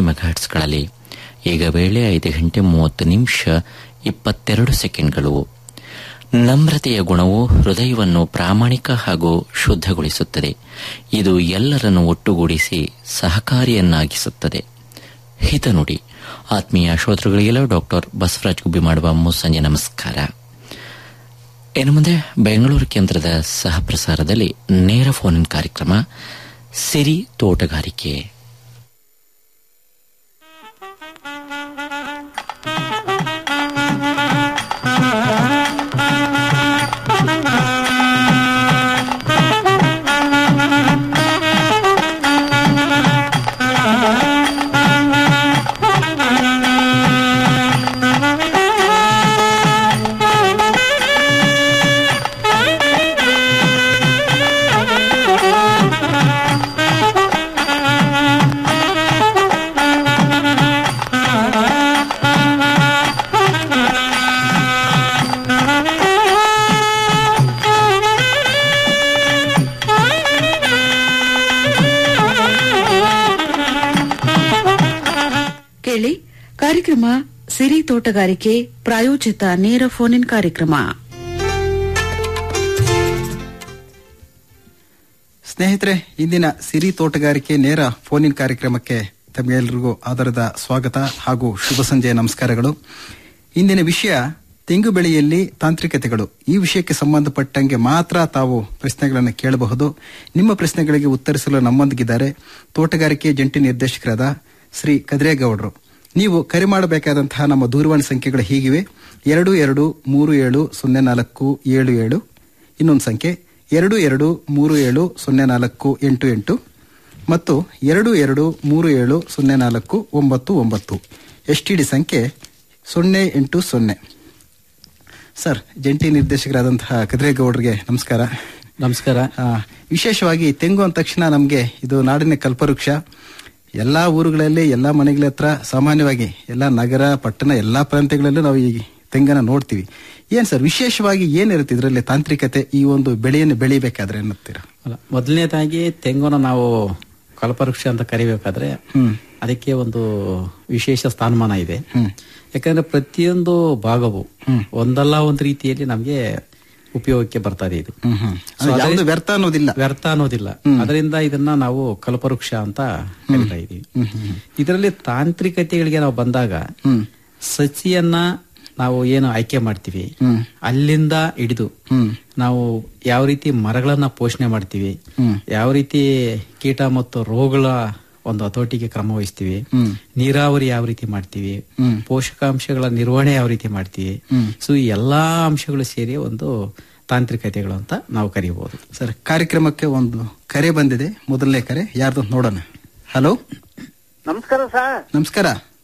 ಮೆಗಾಹರ್ಟ್ಸ್ಗಳಲ್ಲಿ ಈಗ ವೇಳೆ ಐದು ಗಂಟೆ ಮೂವತ್ತು ನಿಮಿಷ ಇಪ್ಪತ್ತೆರಡು ಸೆಕೆಂಡ್ಗಳು ನಮ್ರತೆಯ ಗುಣವು ಹೃದಯವನ್ನು ಪ್ರಾಮಾಣಿಕ ಹಾಗೂ ಶುದ್ಧಗೊಳಿಸುತ್ತದೆ ಇದು ಎಲ್ಲರನ್ನು ಒಟ್ಟುಗೂಡಿಸಿ ಸಹಕಾರಿಯನ್ನಾಗಿಸುತ್ತದೆ ಹಿತನುಡಿ ಆತ್ಮೀಯ ಶ್ರೋತೃಗಳಿಗೆಲ್ಲ ಡಾಕ್ಟರ್ ಬಸವರಾಜ್ ಗುಬ್ಬಿ ಮಾಡುವ ಮುಸ್ಸಂಜೆ ನಮಸ್ಕಾರ ಇನ್ನು ಮುಂದೆ ಬೆಂಗಳೂರು ಕೇಂದ್ರದ ಸಹ ಪ್ರಸಾರದಲ್ಲಿ ನೇರ ಫೋನ್ ಕಾರ್ಯಕ್ರಮ ಸಿರಿ ತೋಟಗಾರಿಕೆ ಕೇಳಿ ಕಾರ್ಯಕ್ರಮ ಸಿರಿ ತೋಟಗಾರಿಕೆ ಪ್ರಾಯೋಜಿತ ನೇರ ಫೋನ್ ಇನ್ ಕಾರ್ಯಕ್ರಮ ಸ್ನೇಹಿತರೆ ಇಂದಿನ ಸಿರಿ ತೋಟಗಾರಿಕೆ ನೇರ ಫೋನ್ ಇನ್ ಕಾರ್ಯಕ್ರಮಕ್ಕೆ ತಮಗೆಲ್ಲರಿಗೂ ಆಧಾರದ ಸ್ವಾಗತ ಹಾಗೂ ಶುಭ ಸಂಜೆಯ ನಮಸ್ಕಾರಗಳು ಇಂದಿನ ವಿಷಯ ತೆಂಗು ಬೆಳೆಯಲ್ಲಿ ತಾಂತ್ರಿಕತೆಗಳು ಈ ವಿಷಯಕ್ಕೆ ಸಂಬಂಧಪಟ್ಟಂಗೆ ಮಾತ್ರ ತಾವು ಪ್ರಶ್ನೆಗಳನ್ನು ಕೇಳಬಹುದು ನಿಮ್ಮ ಪ್ರಶ್ನೆಗಳಿಗೆ ಉತ್ತರಿಸಲು ನಮ್ಮೊಂದಿಗಿದ್ದಾರೆ ತೋಟಗಾರಿಕೆ ಜಂಟಿ ನಿರ್ದೇಶಕರಾದ ಶ್ರೀ ಕದ್ರೇಗೌಡರು ನೀವು ಕರೆ ಮಾಡಬೇಕಾದಂತಹ ನಮ್ಮ ದೂರವಾಣಿ ಸಂಖ್ಯೆಗಳು ಹೀಗಿವೆ ಎರಡು ಎರಡು ಮೂರು ಏಳು ಸೊನ್ನೆ ನಾಲ್ಕು ಏಳು ಏಳು ಇನ್ನೊಂದು ಸಂಖ್ಯೆ ಎರಡು ಎರಡು ಮೂರು ಏಳು ಸೊನ್ನೆ ನಾಲ್ಕು ಎಂಟು ಎಂಟು ಮತ್ತು ಎರಡು ಎರಡು ಮೂರು ಏಳು ಸೊನ್ನೆ ನಾಲ್ಕು ಒಂಬತ್ತು ಒಂಬತ್ತು ಎಸ್ ಟಿ ಡಿ ಸಂಖ್ಯೆ ಸೊನ್ನೆ ಎಂಟು ಸೊನ್ನೆ ಸರ್ ಜಂಟಿ ನಿರ್ದೇಶಕರಾದಂತಹ ಕದ್ರೇಗೌಡರಿಗೆ ನಮಸ್ಕಾರ ನಮಸ್ಕಾರ ಆ, ವಿಶೇಷವಾಗಿ ತೆಂಗು ಅಂದ ತಕ್ಷಣ ನಮಗೆ ಇದು ನಾಡಿನ ಕಲ್ಪವೃಕ್ಷ ಎಲ್ಲಾ ಊರುಗಳಲ್ಲಿ ಎಲ್ಲಾ ಮನೆಗಳ ಹತ್ರ ಸಾಮಾನ್ಯವಾಗಿ ಎಲ್ಲಾ ನಗರ ಪಟ್ಟಣ ಎಲ್ಲಾ ಪ್ರಾಂತ್ಯಗಳಲ್ಲೂ ನಾವು ಈ ತೆಂಗನ್ನ ನೋಡ್ತೀವಿ ಏನ್ ಸರ್ ವಿಶೇಷವಾಗಿ ಏನಿರುತ್ತೆ ಇದರಲ್ಲಿ ತಾಂತ್ರಿಕತೆ ಈ ಒಂದು ಬೆಳೆಯನ್ನು ಬೆಳಿಬೇಕಾದ್ರೆ ಅನ್ನತ್ತೀರಾ ಅಲ್ಲ ಮೊದಲನೇದಾಗಿ ತೆಂಗುನ ನಾವು ಕಲ್ಪವೃಕ್ಷ ಅಂತ ಕರಿಬೇಕಾದ್ರೆ ಹ್ಮ್ ಅದಕ್ಕೆ ಒಂದು ವಿಶೇಷ ಸ್ಥಾನಮಾನ ಇದೆ ಹ್ಮ್ ಯಾಕಂದ್ರೆ ಪ್ರತಿಯೊಂದು ಭಾಗವು ಒಂದಲ್ಲ ಒಂದು ರೀತಿಯಲ್ಲಿ ನಮಗೆ ಉಪಯೋಗಕ್ಕೆ ಬರ್ತಾ ಇದೆ ಇದು ಹ್ಮ್ ಹ್ಮ್ So ಅದು ಅದೇ- ಯಾವುದು ವ್ಯರ್ಥ ಅನ್ನೋದಿಲ್ಲ ವ್ಯರ್ಥ ಅನ್ನೋದಿಲ್ಲ ಅದರಿಂದ ಇದನ್ನ ನಾವು ಕಲ್ಪವೃಕ್ಷ ಅಂತ ಕರಿತಾ ಇದೀವಿ ಇದರಲ್ಲಿ ತಾಂತ್ರಿಕತೆಗಳಿಗೆ ನಾವು ಬಂದಾಗ ಹ್ಮ್ ಸಸಿಯನ್ನ ನಾವು ಏನು ಆಯ್ಕೆ ಮಾಡ್ತೀವಿ ಹ್ಮ್ ಅಲ್ಲಿಂದ ಹಿಡಿದು ಹ್ಮ್ ನಾವು ಯಾವ ರೀತಿ ಮರಗಳನ್ನ ಪೋಷಣೆ ಮಾಡ್ತೀವಿ ಹ್ಮ್. ಯಾವ ರೀತಿ ಕೀಟ ಮತ್ತು ರೋಗಗಳ ಒಂದು ಹತೋಟಿಗೆ ಕ್ರಮ ವಹಿಸ್ತೀವಿ ಹ್ಮ್. ನೀರಾವರಿ ಯಾವ ರೀತಿ ಮಾಡ್ತೀವಿ ಹ್ಮ್. ಪೋಷಕಾಂಶಗಳ ನಿರ್ವಹಣೆ ಯಾವ ರೀತಿ ಮಾಡ್ತೀವಿ ಹ್ಮ್. ಸೊ ಈ ಎಲ್ಲಾ ಅಂಶಗಳು ಸೇರಿ ಒಂದು ತಾಂತ್ರಿಕತೆಗಳು ಅಂತ ನಾವು ಕರೀಬಹುದು ಸರ್ ಕಾರ್ಯಕ್ರಮಕ್ಕೆ ಒಂದು ಕರೆ ಬಂದಿದೆ ಮೊದಲನೇ ಕರೆ ಯಾರ್ದು ಅಂತ ನೋಡೋಣ ಹಲೋ ನಮಸ್ಕಾರ ಸರ್ ನಮಸ್ಕಾರ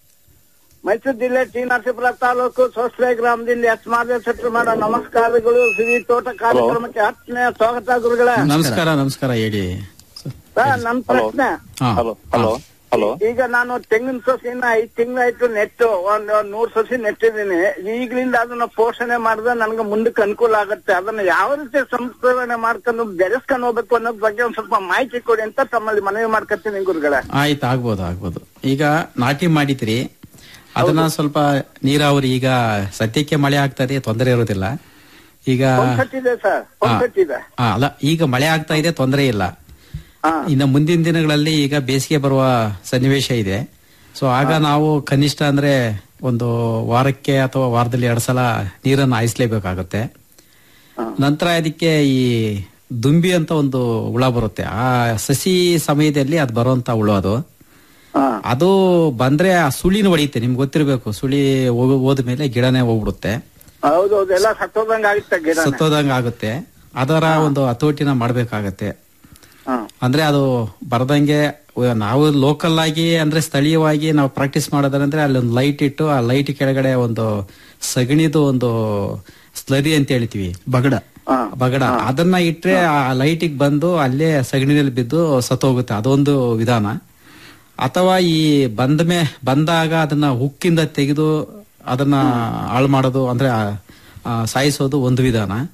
ಮೈಸೂರು ಜಿಲ್ಲೆ ಟಿ ನರಸೀಪುರ ತಾಲೂಕು ಸೋಸ್ಲೆ ಗ್ರಾಮದಿಂದ ಎಸ್ ಮಾದೇವ್ ಶೆಟ್ಟಿ ಮಾಡೋ ನಮಸ್ಕಾರಗಳು ಶ್ರೀ ತೋಟ ಕಾರ್ಯಕ್ರಮಕ್ಕೆ ಆತ್ಮೀಯ ಸ್ವಾಗತ ಗುರುಗಳ ನಮಸ್ಕಾರ ನಮಸ್ಕಾರ ಹೇಳಿ ಸರ್ ನನ್ನ ಪ್ರಶ್ನೆ ಹಾ. ಹಲೋ ಹಲೋ ಹಲೋ ಈಗ ನಾನು ತೆಂಗಿನ ಸಸಿನ ಐದ್ ತಿಂಗಳಾಯ್ತು ನೆಟ್ಟು ಒಂದ್ ಒಂದ್ ನೂರ್ ಸಸಿ ನೆಟ್ಟಿದ್ದೀನಿ ಈಗಲಿಂದ ಅದನ್ನ ಪೋಷಣೆ ಮಾಡಿದ್ರೆ ನನ್ಗೆ ಮುಂದಕ್ಕೆ ಅನುಕೂಲ ಆಗುತ್ತೆ ಅದನ್ನ ಯಾವ ರೀತಿ ಸಂಸ್ಕರಣೆ ಮಾಡ್ಕೊಂಡು ಬೆಳೆಸ್ಕೊಂಡು ಹೋಗ್ಬೇಕು ಅನ್ನೋದ್ ಬಗ್ಗೆ ಒಂದ್ ಸ್ವಲ್ಪ ಮಾಹಿತಿ ಕೊಡಿ ಅಂತ ತಮ್ಮಲ್ಲಿ ಮನವಿ ಮಾಡ್ಕೊತೀನಿ ಗುರುಗಳ ಆಯ್ತು ಆಗ್ಬೋದು ಆಗ್ಬೋದು ಈಗ ನಾಟಿ ಮಾಡಿದ್ರಿ ಅದನ್ನ ಸ್ವಲ್ಪ ನೀರಾವರಿ ಈಗ ಸದ್ಯಕ್ಕೆ ಮಳೆ ಆಗ್ತದೆ ತೊಂದರೆ ಇರೋದಿಲ್ಲ ಈಗ ಇದೆ ಸರ್ ಇದೆ ಆ, ಅಲ್ಲ ಈಗ ಮಳೆ ಆಗ್ತಾ ಇದೆ ತೊಂದರೆ ಇಲ್ಲ ಹಾ ಇನ್ನು ಮುಂದಿನ ದಿನಗಳಲ್ಲಿ ಈಗ ಬೇಸಿಗೆ ಬರುವ ಸನ್ನಿವೇಶ ಇದೆ ಸೊ ಆಗ ನಾವು ಕನಿಷ್ಠ ಅಂದ್ರೆ ಒಂದು ವಾರಕ್ಕೆ ಅಥವಾ ವಾರದಲ್ಲಿ ಎರಡು ಸಲ ನೀರನ್ನು ಹಾಯಿಸ್ಲೇಬೇಕಾಗುತ್ತೆ ನಂತರ ಅದಕ್ಕೆ ಈ ದುಂಬಿ ಅಂತ ಒಂದು ಹುಳ ಬರುತ್ತೆ ಆ ಸಸಿ ಸಮಯದಲ್ಲಿ ಅದು ಬರುವಂತ ಹುಳು ಅದು ಹಾ ಅದು ಬಂದ್ರೆ ಆ ಸುಳಿನ ಹೊಡೆಯುತ್ತೆ ನಿಮ್ಗೆ ಗೊತ್ತಿರಬೇಕು ಸುಳಿ ಹೋಗ- ಹೋದ್ಮೇಲೆ ಗಿಡನೇ ಹೋಗ್ಬಿಡುತ್ತೆ ಹೌದೌದು ಎಲ್ಲ ಸತ್ತೋದಂಗ ಆಗುತ್ತೆ ಗಿಡ ಸತ್ತೋದಂಗ ಆಗುತ್ತೆ ಅದರ ಒಂದು ಹತೋಟಿನ ಮಾಡ್ಬೇಕಾಗತ್ತೆ ಹಾ ಅಂದ್ರೆ ಅದು ಬರ್ದಂಗೆ ವ- ನಾವು ಲೋಕಲ್ ಆಗಿ ಅಂದ್ರೆ ಸ್ಥಳೀಯವಾಗಿ ನಾವು ಪ್ರಾಕ್ಟೀಸ್ ಮಾಡೋದಂದ್ರೆ ಅಲ್ಲಿ ಒಂದು ಲೈಟ್ ಇಟ್ಟು ಆ ಲೈಟ್ ಕೆಳಗಡೆ ಒಂದು ಸಗಣಿದು ಒಂದು ಸ್ಲರಿ ಅಂತ ಹೇಳ್ತೀವಿ ಬಗಡ ಹಾ ಬಗಡ ಅದನ್ನ ಇಟ್ರೆ ಆ ಲೈಟಿಗೆ ಬಂದು ಅಲ್ಲೇ ಸಗಣಿನಲ್ಲಿ ಬಿದ್ದು ಸತ್ತೋಗುತ್ತೆ ಅದೊಂದು ವಿಧಾನ ಅಥವಾ ಈ ಬಂದ ಮೇ ಬಂದಾಗ ಅದನ್ನ ಹುಕ್ಕಿಂದ ತೆಗೆದು ಅದನ್ನ ಹಾಳು ಮಾಡೋದು ಅಂದ್ರೆ ಆ, ಆ, ಸಾಯಿಸೋದು ಒಂದು ವಿಧಾನ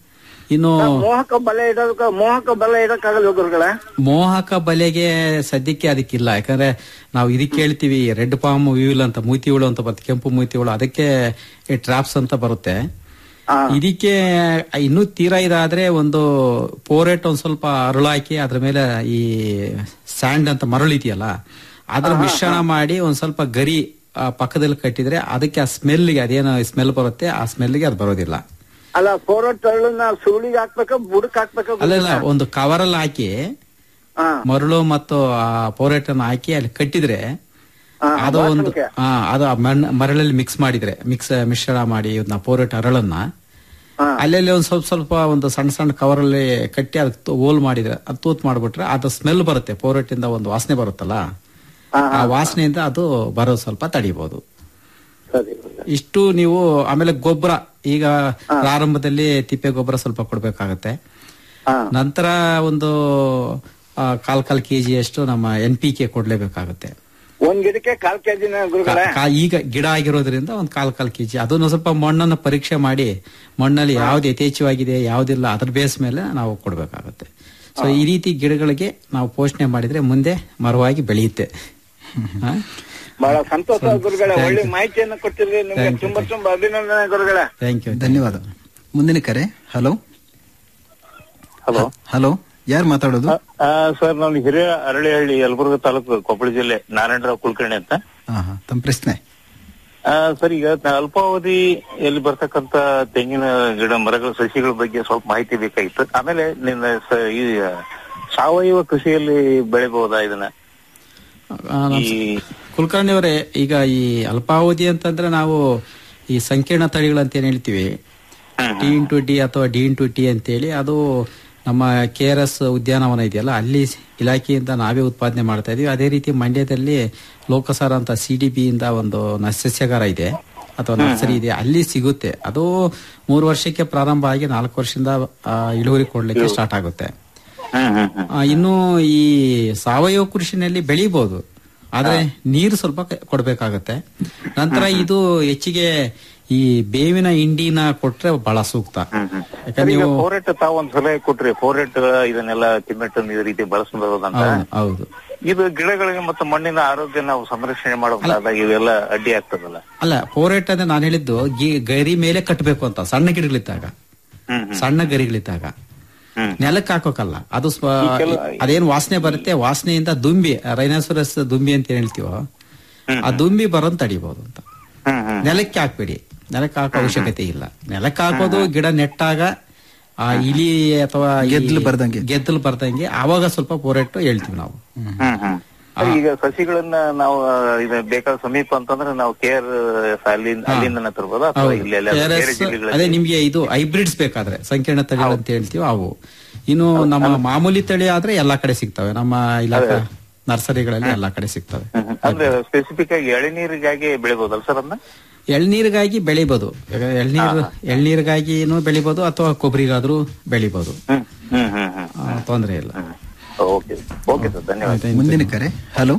ಇನ್ನು ಮೋಹಕ ಬಲೆ ಇಡೋದಕ್ಕ ಮೋಹಕ ಬಲೆ ಇಡಕ್ಕಾಗಲ್ಲ ಗುರುಗಳೇ ಮೋಹಕ ಬಲೆಗೆ ಸದ್ಯಕ್ಕೆ ಅದಕ್ಕಿಲ್ಲ ಯಾಕಂದ್ರೆ ನಾವು ಇದಕ್ಕೆ ಹೇಳ್ತೀವಿ ರೆಡ್ ಪಾಮ್ ವಿವಿಲ್ ಅಂತ ಮೂತಿ ಹುಳು ಅಂತ ಬರುತ್ತೆ ಕೆಂಪು ಮೂತಿ ಹುಳು ಅದಕ್ಕೆ ಟ್ರಾಪ್ಸ್ ಅಂತ ಬರುತ್ತೆ ಹಾ. ಇದಕ್ಕೆ ಇನ್ನೂ ತೀರಾ ಇದಾದ್ರೆ ಒಂದು ಪೋರೆಟ್ ಒಂದ್ ಸ್ವಲ್ಪ ಅರಳಾಕಿ ಅದ್ರ ಮೇಲೆ ಈ ಸ್ಯಾಂಡ್ ಅಂತ ಮರಳು ಇದೆಯಲ್ಲ ಅದ್ರ ಮಿಶ್ರಣ ಮಾಡಿ ಒಂದ್ ಸ್ವಲ್ಪ ಗರಿ ಆ, ಪಕ್ಕದಲ್ಲಿ ಕಟ್ಟಿದ್ರೆ ಅದಕ್ಕೆ ಆ ಸ್ಮೆಲ್ಗೆ ಅದೇನೋ ಸ್ಮೆಲ್ ಬರುತ್ತೆ ಆ ಸ್ಮೆಲ್ಗೆ ಅದು ಬರೋದಿಲ್ಲ ಅಲ್ಲ ಫೋರ್ ಟಳ್ಳನ್ನ ಸುಳಿಗೆ ಹಾಕ್ಬೇಕ ಬುಡಕ್ ಹಾಕ್ಬೇಕ ಅಲ್ಲೆಲ್ಲ ಒಂದು ಕವರಲ್ಲಿ ಹಾಕಿ ಹಾ ಮರಳು ಮತ್ತು ಆ ಪೋರೆಟ್ ಅನ್ನು ಹಾಕಿ ಅಲ್ಲಿ ಕಟ್ಟಿದ್ರೆ ಹಾ, ಅದು ಒಂದು ವಾಸನೆಗೆ. ಆ, ಅದು ಆ ಮಣ್ ಮರಳಲ್ಲಿ ಮಿಕ್ಸ್ ಮಾಡಿದ್ರೆ ಮಿಕ್ಸ್ ಮಿಶ್ರಣ ಮಾಡಿ ಇದನ್ನ ಪೋರೆಟ್ ಅರಳನ್ನ ಹಾ. ಅಲ್ಲಲ್ಲಿ ಒಂದ್ ಸ್ವಲ್ಪ ಸ್ವಲ್ಪ ಒಂದು ಸಣ್ಣ ಸಣ್ಣ ಕವರಲ್ಲಿ ಕಟ್ಟಿ ಅದಕ್ಕೆ ಹೋಲ್ ಮಾಡಿದ್ರೆ ಅದು ತೂತ್ ಮಾಡ್ಬಿಟ್ರೆ ಅದು ಸ್ಮೆಲ್ ಬರುತ್ತೆ ಪೋರೆಟ್ ಇಂದ ಒಂದು ವಾಸನೆ ಬರುತ್ತಲ್ಲ ಹಾ, ಆ ವಾಸನೆಯಿಂದ ಅದು ಬರೋದು ಸ್ವಲ್ಪ ತಡಿಬಹುದು ಸರಿ ಇಷ್ಟು ನೀವು ಆಮೇಲೆ ಗೊಬ್ಬರ ಈಗ ಪ್ರಾರಂಭದಲ್ಲಿ ತಿಪ್ಪೆ ಗೊಬ್ಬರ ಸ್ವಲ್ಪ ಕೊಡ್ಬೇಕಾಗತ್ತೆ ಹಾ ನಂತರ ಒಂದು ಆ, ಕಾಲ್ ಕಾಲ್ ಕೆಜಿ ಅಷ್ಟು ನಮ್ಮ ಎನ್ ಪಿ ಕೆ ಕೊಡ್ಲೇಬೇಕಾಗುತ್ತೆ ಒಂದ್ ಗಿಡಕ್ಕೆ ಕಾಲ್ ಕೆಜಿನ ಗುರುಗಳೇ ಕಾ- ಈಗ ಗಿಡ ಆಗಿರೋದ್ರಿಂದ ಒಂದು ಕಾಲ್ ಕಾಲ್ ಕೆಜಿ ಅದನ್ನು ಸ್ವಲ್ಪ ಮಣ್ಣನ್ನು ಪರೀಕ್ಷೆ ಮಾಡಿ ಮಣ್ಣಲ್ಲಿ ಯಾವ್ದು ಯಥೇಚ್ಛವಾಗಿದೆ ಯಾವ್ದಿಲ್ಲ ಅದ್ರ ಬೇಸ್ ಮೇಲೆ ನಾವು ಕೊಡ್ಬೇಕಾಗುತ್ತೆ ಸೊ ಈ ರೀತಿ ಗಿಡಗಳಿಗೆ ನಾವು ಪೋಷಣೆ ಮಾಡಿದ್ರೆ ಮುಂದೆ ಮರವಾಗಿ ಬೆಳೆಯುತ್ತೆ ಹಾ? ಬಹಳ ಸಂತೋಷ ಗುರುಗಳೇ Thank ಒಳ್ಳೆ you. ಮಾಹಿತಿಯನ್ನು ಕೊಟ್ಟಿದ್ರಿ ನಿಮ್ಗೆ Thank you, ತುಂಬಾ thank ತುಂಬಾ ಅಭಿನಂದನೆ ಗುರುಗಳೇ ಥ್ಯಾಂಕ್ ಯು ಧನ್ಯವಾದ ಮುಂದಿನ ಕರೆ ಹಲೋ ಹಲೋ ಹಲೋ ಯಾರು ಮಾತಾಡೋದು ಸರ್ ನಾನು ಹಿರಿಯ ಅರಳಿಹಳ್ಳಿ ಯಲಬುರ್ಗ ತಾಲೂಕು ಕೊಪ್ಪಳ ಜಿಲ್ಲೆ ನಾರಾಯಣರಾವ್ ಕುಲಕರ್ಣಿ ಅಂತ ಹಾ ಹಾ ತಮ್ಮ ಪ್ರಶ್ನೆ ಆ, ಸರ್ ಈಗ ನ- ಅಲ್ಪಾವಧಿಯಲ್ಲಿ ಬರ್ತಕ್ಕಂತ ತೆಂಗಿನ ಗಿಡ ಮರಗಳ ಸಸಿಗಳ ಬಗ್ಗೆ ಸ್ವಲ್ಪ ಮಾಹಿತಿ ಬೇಕಾಗಿತ್ತು ಆಮೇಲೆ ನಿನ್ನ ಸ- ಈ ಸಾವಯವ ಕೃಷಿಯಲ್ಲಿ ಬೆಳಿಬಹುದಾ ಇದನ್ನ ಈ ಕುಲಕರ್ಣಿ ಅವರೇ ಈಗ ಈ ಅಲ್ಪಾವಧಿ ಅಂತಂದ್ರೆ ನಾವು ಈ ಸಂಕೀರ್ಣ ತಳಿಗಳು ಅಂತ ಏನ್ ಹೇಳ್ತೀವಿ ಟಿ ಇಂಟು ಡಿ ಅಥವಾ ಡಿ ಇಂಟು ಟಿ ಅಂತೇಳಿ ಅದು ನಮ್ಮ ಕೆ ಆರ್ ಎಸ್ ಉದ್ಯಾನವನ ಇದೆಯಲ್ಲ ಅಲ್ಲಿ ಇಲಾಖೆಯಿಂದ ನಾವೇ ಉತ್ಪಾದನೆ ಮಾಡ್ತಾ ಇದೀವಿ ಅದೇ ರೀತಿ ಮಂಡ್ಯದಲ್ಲಿ ಲೋಕಸಾರ ಅಂತ ಸಿ ಡಿ ಬಿ ಇಂದ ಒಂದು ನ- ಸಸ್ಯಾಗಾರ ಇದೆ ಅಥವಾ ನರ್ಸರಿ ಇದೆ ಅಲ್ಲಿ ಸಿಗುತ್ತೆ ಅದು ಮೂರು ವರ್ಷಕ್ಕೆ ಪ್ರಾರಂಭ ಆಗಿ ನಾಲ್ಕು ವರ್ಷದಿಂದ ಆ, ಇಳುವರಿ ಕೊಡ್ಲಿಕ್ಕೆ ಸ್ಟಾರ್ಟ್ ಆಗುತ್ತೆ ಹ್ಮ್ ಹ್ಮ್ ಹ್ಮ್ ಆ, ಇನ್ನು ಈ ಸಾವಯವ ಕೃಷಿನಲ್ಲಿ ಬೆಳಿಬಹುದು ಆದ್ರೆ ನೀರು ಸ್ವಲ್ಪ ಕ- ಕೊಡ್ಬೇಕಾಗತ್ತೆ ನಂತರ ಇದು ಹೆಚ್ಚಿಗೆ ಈ ಬೇವಿನ ಹಿಂಡಿನ ಕೊಟ್ರೆ ಬಹಳ ಸೂಕ್ತ ಯಾಕಂದ್ರೆ ಈಗ ನೀವು ಫೋರೆಟ್ ತಾವು ಒಂದ್ ಸಲಹೆ ಕೊಟ್ರಿ ಫೋರೆಟ್ ಇದನ್ನೆಲ್ಲ ತಿಮ್ಮೆಟ್ಟು ಈ ರೀತಿ ಬಳಸಬಹುದಂತ ಹೌದು, ಹೌದು ಇದು ಗಿಡಗಳಿಗೆ ಮತ್ತು ಮಣ್ಣಿನ ಆರೋಗ್ಯ ನಾವು ಸಂರಕ್ಷಣೆ ಮಾಡಬಹುದಾದಾಗ ಇವೆಲ್ಲ ಅಡ್ಡಿ ಆಗ್ತದಲ್ಲ ಅಲ್ಲ ಫೋರೆಟ್ ಅಂದ್ರೆ ನಾನು ಹೇಳಿದ್ದು ಗಿ- ಗರಿ ಮೇಲೆ ಕಟ್ಟಬೇಕು ಅಂತ ಸಣ್ಣ ಗಿಡಗಳಿದ್ದಾಗ ಹ್ಮ್ ಹ್ಮ್ ಸಣ್ಣ ಗರಿಗಳಿದ್ದಾಗ ಹ್ಮ್. ನೆಲಕ್ಕೆ ಹಾಕೋಕಲ್ಲ ಅದು ಸ್ವ- ಈ ಕೆಲ- ಅದೇನ್ ವಾಸನೆ ಬರುತ್ತೆ ವಾಸನೆಯಿಂದ ದುಂಬಿ ರೈನಾಸುರಸ್ ದುಂಬಿ ಅಂತ ಏನ್ ಹೇಳ್ತೀವೋ ಹ್ಮ್. ಆ ದುಂಬಿ ಬರೋನ್ ತಡಿಬಹುದು ಅಂತ ಹ್ಮ್ ಹ್ಮ್ ನೆಲಕ್ಕೆ ಹಾಕ್ಬೇಡಿ ನೆಲಕ್ಕೆ ಹಾಕೋ ಅವಶ್ಯಕತೆ ಇಲ್ಲ ನೆಲಕ್ಕೆ ಹಾಕೋದು ಗಿಡ ನೆಟ್ಟಾಗ ಆ ಇಲಿ ಅಥವಾ ಈ ಗೆದ್ದಲು ಬರ್ದಂಗೆ. ಗೆದ್ದಲು ಬರ್ದಂಗೆ ಆವಾಗ ಸ್ವಲ್ಪ ಪೋರೆಟ್ಟು ಹೇಳ್ತೀವಿ ನಾವು ಹ್ಮ್ ಹ್ಮ್ ಈಗ ಸಸಿಗಳನ್ನ ನಾವು ಇದು ಬೇಕಾದ ಸಮೀಪ ಅಂತಂದ್ರೆ ನಾವು ಕೇರ್ ಅಲ್ಲಿಂದ ಅಲ್ಲಿಂದ ತರ್ಬೋದಾ ಅಥವಾ ಹೌದು. ಇಲ್ಲಿ ಎಲ್ಲ KRS ಬೇರೆ ಜಿಲ್ಲೆಗಳಲ್ಲಿ ಅದೇ ನಿಮ್ಗೆ ಇದು ಹೈಬ್ರಿಡ್ಸ್ ಬೇಕಾದ್ರೆ ಸಂಕೀರ್ಣ ತಳಿಗಳು ಅಂತ ಹೇಳ್ತೀವಿ ಅವು ಇನ್ನು ನಮ್ಮ ಮಾಮೂಲಿ ತಳಿ ಆದ್ರೆ ಎಲ್ಲಾ ಕಡೆ ಸಿಗ್ತವೆ ನಮ್ಮ ಇಲಾಖಾ ನರ್ಸರಿಗಳಲ್ಲಿ ಎಲ್ಲಾ ಕಡೆ ಸಿಗ್ತವೆ ಹ್ಮ್ ಹ್ಮ್. ಅಂದ್ರೆ ಸ್ಪೆಸಿಫಿಕ್ ಆಗಿ ಎಳೆನೀರಿಗಾಗಿ ಬೆಳಿಬೋದಲ್ಲ ಸರ್ ಅದನ್ನ ಎಳ್ನೀರಿಗಾಗಿ ಬೆಳಿಬಹುದು ಎಳ್ನೀರು ಎಳ್ನೀರಿಗಾಗಿನೂ ಬೆಳಿಬಹುದು ಅಥವಾ ಕೊಬ್ಬರಿಗಾದ್ರೂ ಬೆಳಿಬಹುದು ಹ್ಮ್ ಹ್ಮ್ ಹ್ಮ್ ಹ್ಮ್ ಆ, ತೊಂದ್ರೆ ಇಲ್ಲ ಓಕೆ ಓಕೆ ಸರ್ ಧನ್ಯವಾದ ಮುಂದಿನ ಕರೆ ಹಲೋ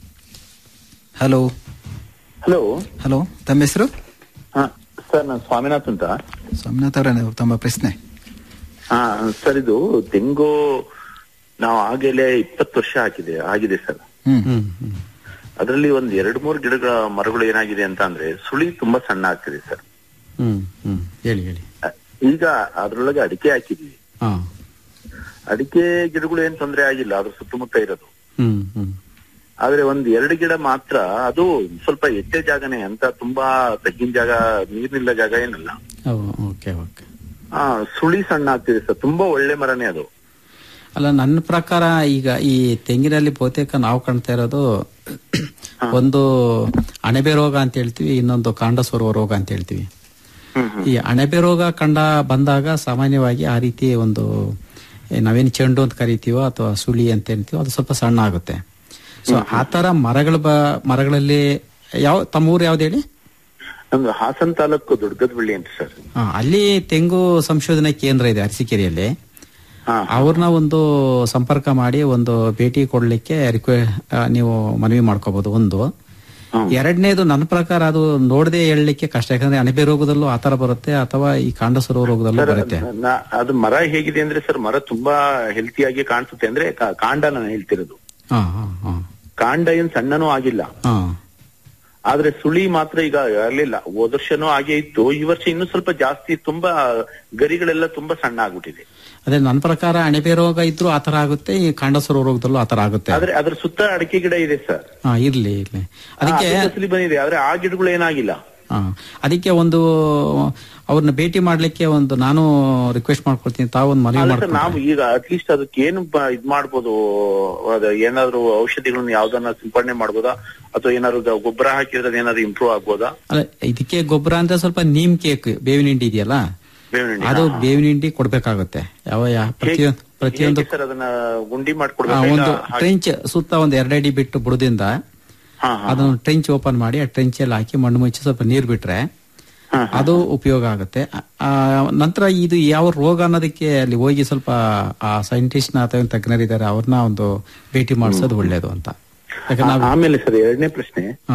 ಹಲೋ ಹಲೋ ಹಲೋ ತಮ್ಮ ಹೆಸರು ಹಾ ಸರ್ ನಾನು ಸ್ವಾಮಿನಾಥ್ ಅಂತ ಸೋಮನಾಥ್ ಅವರ ತಮ್ಮ ಪ್ರಶ್ನೆ ಹಾ ಸರ್ ಇದು ತೆಂಗು ನಾವು ಆಗಲೇ ಇಪ್ಪತ್ತು ವರ್ಷ ಹಾಕಿದೆ ಆಗಿದೆ ಸರ್ ಹ್ಮ್ ಹ್ಮ್ ಹ್ಮ್ ಅದರಲ್ಲಿ ಒಂದ್ ಎರಡು ಮೂರು ಗಿಡಗಳ ಮರಗಳು ಏನಾಗಿದೆ ಅಂತ ಅಂದ್ರೆ ಸುಳಿ ತುಂಬಾ ಸಣ್ಣ ಆಗ್ತಿದೆ ಸರ್ ಹ್ಮ್ ಹ್ಮ್ ಹೇಳಿ ಹೇಳಿ ಅ- ಈಗ ಅದ್ರೊಳಗೆ ಅಡಿಕೆ ಹಾಕಿದ್ವಿ ಹಾ ಅಡಿಕೆ ಗಿಡಗಳು ಏನ್ ತೊಂದರೆ ಆಗಿಲ್ಲ ಅದ್ರ ಸುತ್ತಮುತ್ತ ಇರೋದು ಹ್ಮ್ ಹ್ಮ್ ಆದ್ರೆ ಒಂದ್ ಎರಡು ಗಿಡ ಮಾತ್ರ ಅದು ಸ್ವಲ್ಪ ಎಟ್ಟೆ ಜಾಗನೇ ಅಂತ ತುಂಬಾ ತಗ್ಗಿನ ಜಾಗ ನೀರ್ನಿಲ್ಲ ಜಾಗ ಏನಲ್ಲ ಓಕೆ ಓಕೆ ಆ ಸುಳಿ ಸಣ್ಣ ಆಗ್ತಿದೆ ಸರ್ ತುಂಬಾ ಒಳ್ಳೆ ಮರನೇ ಅದು ಅಲ್ಲ ನನ್ನ ಪ್ರಕಾರ ಈಗ ಈ ತೆಂಗಿನಲ್ಲಿ ಬಹುತೇಕ ನಾವು ಕಾಣ್ತಾ ಇರೋದು ಒಂದು ಅಣಬೆ ರೋಗ ಅಂತ ಹೇಳ್ತೀವಿ ಇನ್ನೊಂದು ಕಾಂಡ ಸೋರುವ ರೋಗ ಅಂತ ಹೇಳ್ತೀವಿ ಈ ಅಣಬೆ ರೋಗ ಕಂಡ ಬಂದಾಗ ಸಾಮಾನ್ಯವಾಗಿ ಆ ರೀತಿ ಒಂದು ಏ, ನಾವೇನು ಚೆಂಡು ಅಂತ ಕರಿತೀವೋ ಅಥವಾ ಸುಳಿ ಅಂತ ಹೇಳ್ತೀವೋ ಅದು ಸ್ವಲ್ಪ ಸಣ್ಣ ಆಗುತ್ತೆ ಸೊ ಆ ತರ ಮರಗಳ ಬ ಮರಗಳಲ್ಲಿ ಯಾವ ತಮ್ಮ ಊರು ಯಾವ್ದು ಹೇಳಿ ನಮ್ದು ಹಾಸನ್ ತಾಲೂಕು ದೊಡ್ಡಗದ್ಬಳ್ಳಿ ಅಂತ ಸರ್ ಆ, ಅಲ್ಲಿ ತೆಂಗು ಸಂಶೋಧನಾ ಕೇಂದ್ರ ಇದೆ ಅರಸೀಕೆರೆಯಲ್ಲಿ ಹಾ ಅವ್ರನ್ನ ಒಂದು ಸಂಪರ್ಕ ಮಾಡಿ ಒಂದು ಭೇಟಿ ಕೊಡ್ಲಿಕ್ಕೆ ರಿಕ್ವೆ ಆ, ನೀವು ಮನವಿ ಮಾಡ್ಕೋಬಹುದು ಒಂದು ಎರಡನೇದು ನನ್ನ ಪ್ರಕಾರ ಅದು ನೋಡದೆ ಹೇಳಲಿಕ್ಕೆ ಕಷ್ಟ ಯಾಕಂದ್ರೆ ಅಣಬೆ ರೋಗದಲ್ಲೂ ಆತರ ಬರುತ್ತೆ ಅಥವಾ ಈ ಕಾಂಡಸರೋ ರೋಗದಲ್ಲೂ ಬರುತ್ತೆ ನಾ- ಅದು ಮರ ಹೇಗಿದೆ ಅಂದ್ರೆ ಸರ್ ಮರ ತುಂಬಾ ಹೆಲ್ತಿಯಾಗಿ ಕಾಣಿಸುತ್ತೆ ಅಂದ್ರೆ ಕಾ- ಕಾಂಡ ನಾನು ಹೇಳ್ತಿರೋದು ಹಾ ಹಾ ಹಾ ಕಾಂಡ ಏನ್ ಸಣ್ಣನೂ ಆಗಿಲ್ಲ ಹಾ ಆದ್ರೆ ಸುಳಿ ಮಾತ್ರ ಈಗ ಇರ್ಲಿಲ್ಲ ಹೋದ ವರ್ಷನೂ ಹಾಗೆ ಇತ್ತು ಈ ವರ್ಷ ಇನ್ನೂ ಸ್ವಲ್ಪ ಜಾಸ್ತಿ ತುಂಬಾ ಗರಿಗಳೆಲ್ಲ ತುಂಬಾ ಸಣ್ಣ ಆಗ್ಬಿಟ್ಟಿದೆ ಅದೇ ನನ್ನ ಪ್ರಕಾರ ಅಣಬೆ ರೋಗ ಇದ್ರೂ ಆತರ ಆಗುತ್ತೆ ಈ ಕಾಂಡಸರೋ ರೋಗದಲ್ಲೂ ಆತರ ಆಗುತ್ತೆ ಆದ್ರೆ ಅದ್ರ ಸುತ್ತ ಅಡಿಕೆ ಗಿಡ ಇದೆ ಸರ್ ಹಾ ಇರ್ಲಿ ಇರ್ಲಿ ಅದಕ್ಕೆ ಫಸಲಿ ಬಂದಿದೆ ಆದ್ರೆ ಆ ಗಿಡಗಳು ಏನಾಗಿಲ್ಲ ಹಾ ಅದಕ್ಕೆ ಒಂದು ಅವ್ರನ್ನ ಭೇಟಿ ಮಾಡ್ಲಿಕ್ಕೆ ಒಂದು ನಾನು ರಿಕ್ವೆಸ್ಟ್ ಮಾಡ್ಕೊಳ್ತೀನಿ ತಾವು ಒಂದು ಮನವಿ ಅಲ್ಲ ಸರ್ ಮಾಡ್ಕೊಂಡು ನಾವು ಈಗ ಅಟ್ಲೀಸ್ಟ್ ಅದಕ್ಕೆ ಏನು ಬ- ಇದ್ ಮಾಡ್ಬೋದು ಅದ ಏನಾದ್ರು ಔಷಧಿಗಳನ್ನ ಯಾವ್ದನ್ನ ಸಿಂಪಡಣೆ ಮಾಡ್ಬೋದಾ ಅಥವಾ ಏನಾದ್ರು ಗ- ಗೊಬ್ಬರ ಹಾಕಿದ್ರೆ ಏನಾದ್ರು ಇಂಪ್ರೂವ್ ಆಗ್ಬೋದಾ ಅಲ್ಲ ಇದಕ್ಕೆ ಗೊಬ್ಬರ ಅಂದ್ರೆ ಸ್ವಲ್ಪ ನೀಮ್ ಕೇಕ್ ಬೇವಿನ ಹಿಂಡಿ ಇದೆಯಲ್ಲ ಬೇವಿನ ಹಿಂಡಿ. ಅದು ಬೇವಿನ ಹಿಂಡಿ ಕೊಡ್ಬೇಕಾಗುತ್ತೆ ಯಾವ ಯಾ- ಪ್ರತಿಯೊಂದು ಪ್ರತಿಯೊಂದು ಹೇಗೆ ಸರ್ ಅದನ್ನ ಗುಂಡಿ ಆ, ಮಾಡ್ಕೊಡ್ಬೇಕು ಒಂದು ಟ್ರೆಂಚ್ ಸುತ್ತ ಒಂದು ಎರಡಡಿ ಬಿಟ್ಟು ಬುಡದಿಂದ ಅದನ್ನು ಟ್ರೆಂಚ್ ಓಪನ್ ಮಾಡಿ ಆ ಟ್ರೆಂಚ್ ಅಲ್ಲಿ ಹಾಕಿ ಮಣ್ಣು ಮುಚ್ಚಿ ಸ್ವಲ್ಪ ನೀರ್ ಬಿಟ್ರೆ ಅದು ಉಪಯೋಗ ಆಗುತ್ತೆ ಆ, ನಂತರ ಇದು ಯಾವ ರೋಗ ಅನ್ನೋದಕ್ಕೆ ಅಲ್ಲಿ ಹೋಗಿ ಸ್ವಲ್ಪ ಆ ಸೈಂಟಿಸ್ಟ್ ನ ಅಥವಾ ತಜ್ಞರಿದ್ದಾರೆ ಅವ್ರನ್ನ ಒಂದು ಭೇಟಿ ಮಾಡಿಸೋದು ಒಳ್ಳೇದು ಅಂತ ಯಾಕಂದ್ರೆ ನಾವು ಆಮೇಲೆ ಸರ್ ಎರಡನೇ ಪ್ರಶ್ನೆ ಹಾ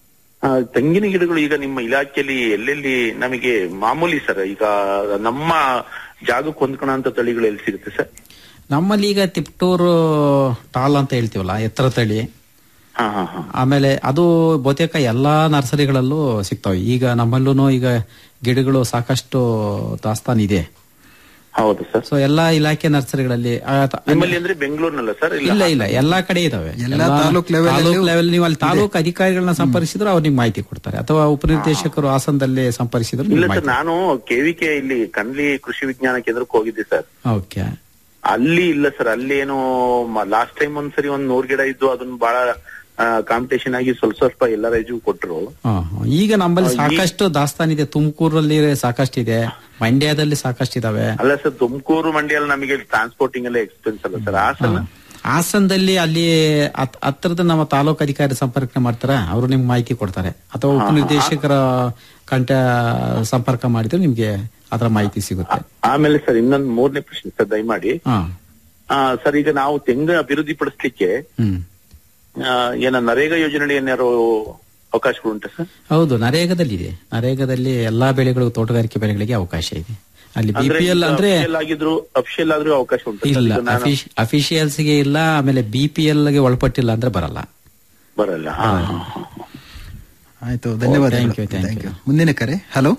ಆ, ತೆಂಗಿನ ಗಿಡಗಳು ಈಗ ನಿಮ್ಮ ಇಲಾಖೆಯಲ್ಲಿ ಎಲ್ಲೆಲ್ಲಿ ನಮಗೆ ಮಾಮೂಲಿ ಸರ್ ಈಗ ನಮ್ಮ ಜಾಗಕ್ಕೆ ಹೊಂದ್ಕೊಳ್ಳೋ ತಳಿಗಳು ಎಲ್ಲಿ ಸಿಗುತ್ತೆ ಸರ್ ನಮ್ಮಲ್ಲಿ ಈಗ ತಿಪ್ಟೂರು ಟಾಲ್ ಅಂತ ಹೇಳ್ತೀವಲ್ಲ ಎತ್ತರ ತಳಿ ಹಾ ಹಾ ಹಾ ಆಮೇಲೆ ಅದು ಬಹುತೇಕ ಎಲ್ಲಾ ನರ್ಸರಿಗಳಲ್ಲೂ ಸಿಗ್ತವೆ ಈಗ ನಮ್ಮಲ್ಲೂ ಈಗ ಗಿಡಗಳು ಸಾಕಷ್ಟು ದಾಸ್ತಾನ್ ಇದೆ ಹೌದು ಸರ್ ಸೊ ಎಲ್ಲಾ ಇಲಾಖೆ ನರ್ಸರಿಗಳಲ್ಲಿ ಆ, ತ- ನಿಮ್ಮಲ್ಲಿ ಅಂದ್ರೆ ಬೆಂಗಳೂರಿನಲ್ಲ ಸರ್ ಇಲ್ಲ ಇಲ್ಲ ಎಲ್ಲಾ ಕಡೆ ಇದಾವೆ ಎಲ್ಲಾ ತಾಲೂಕ್ level ಅಲ್ಲೂ ತಾಲೂಕ್ ಲೆವೆಲ್ ನೀವು ಅಲ್ಲಿ ತಾಲೂಕು ಅಧಿಕಾರಿಗಳನ್ನ ಸಂಪರ್ಕಿಸಿದ್ರು ಅವ್ರು ನಿಮ್ಗೆ ಮಾಹಿತಿ ಕೊಡ್ತಾರೆ ಅಥವಾ ಉಪನಿರ್ದೇಶಕರು ಹಾಸನದಲ್ಲಿ ಸಂಪರ್ಕಿಸಿದ್ರು ಇಲ್ಲ ನಿಮ್ಗೆ ಸರ್ ಮಾಹಿತಿ ನಾನು ಕೆವಿಕೆ ಇಲ್ಲಿ ಕನ್ಲಿ ಕೃಷಿ ವಿಜ್ಞಾನ ಕೇಂದ್ರಕ್ಕೆ ಹೋಗಿದ್ದೆ ಸರ್ ಓಕೆ ಅಲ್ಲಿ ಇಲ್ಲ ಸರ್ ಅಲ್ಲಿ ಏನು ಲಾಸ್ಟ್ ಟೈಮ್ ಒಂದ್ಸರಿ ಒಂದ್ ನೂರ್ ಗಿಡ ಇದ್ದು ಅದನ್ನ ಬಹಳ ಕಾಂಪಿಟೇಷನ್ ಆಗಿ ಸ್ವಲ್ಪ ಸ್ವಲ್ಪ ಎಲ್ಲ ರೈಜು ಕೊಟ್ರು ಹಾ, ಹಾ. ಈಗ ನಮ್ಮಲ್ಲಿ ಸಾಕಷ್ಟು ದಾಸ್ತಾನ್ ಇದೆ ತುಮಕೂರಲ್ಲಿ ಸಾಕಷ್ಟಿದೆ ಮಂಡ್ಯದಲ್ಲಿ ಸಾಕಷ್ಟಿದಾವೆ ಅಲ್ಲ ಸರ್ ತುಮಕೂರು ಮಂಡ್ಯಲ್ಲಿ ನಮಗೆ ಟ್ರಾನ್ಸ್ಪೋರ್ಟಿಂಗ್ ಎಲ್ಲ ಎಕ್ಸ್ಪೆನ್ಸ್ ಅಲ್ಲ ಸರ್ ಹಾಸನ ಹಾಸನದಲ್ಲಿ ಅಲ್ಲಿ ಹತ್- ಹತ್ರದ ನಮ್ಮ ತಾಲೂಕು ಅಧಿಕಾರಿ ಸಂಪರ್ಕ ಮಾಡ್ತಾರೆ ಅವರು ನಿಮ್ಗೆ ಮಾಹಿತಿ ಕೊಡ್ತಾರೆ ಅಥವಾ ಉಪನಿರ್ದೇಶಕರ ಕಂಟ ಸಂಪರ್ಕ ಮಾಡಿದ್ರೆ ನಿಮ್ಗೆ ಅದರ ಮಾಹಿತಿ ಸಿಗುತ್ತೆ ಆಮೇಲೆ ಸರ್ ಇನ್ನೊಂದು ಮೂರನೇ ಪ್ರಶ್ನೆ ಸರ್ ದಯಮಾಡಿ ಹಾ ಆ, ಸರ್ ಈಗ ನಾವು ತೆಂಗು ಅಭಿವೃದ್ಧಿ ಪಡಿಸ್ಲಿಕ್ಕೆ ಹ್ಮ್ ಆ, ಏನ ನರೇಗಾ ಯೋಜನೆ ಏನಾರು ಅವಕಾಶಗಳು ಉಂಟಾ ಸರ್ ಹೌದು ನರೇಗಾದಲ್ಲಿ ಇದೆ ನರೇಗಾದಲ್ಲಿ ಎಲ್ಲಾ ಬೆಳೆಗಳು ತೋಟಗಾರಿಕೆ ಬೆಳೆಗಳಿಗೆ ಅವಕಾಶ ಇದೆ ಅಲ್ಲಿ ಬಿಪಿಎಲ್ ಅಂದ್ರೆ official ಆಗಿದ್ರು ಅಫಿಷಿಯಲ್ ಆದ್ರೂ ಅವಕಾಶ ಉಂಟು ಇಲ್ಲ ಅಫಿಷಿಯಲ್ಸ್ ಗೆ ಇಲ್ಲ ಆಮೇಲೆ ಬಿಪಿಎಲ್ ಗೆ ಒಳಪಟ್ಟಿಲ್ಲ ಅಂದ್ರೆ ಬರಲ್ಲ ಬರಲ್ಲ ಹಾ, ಹಾ, ಹಾ. ಆಯ್ತು ಧನ್ಯವಾದ thank you, thank you. ಮುಂದಿನ ಕರೆ ಹಲೋ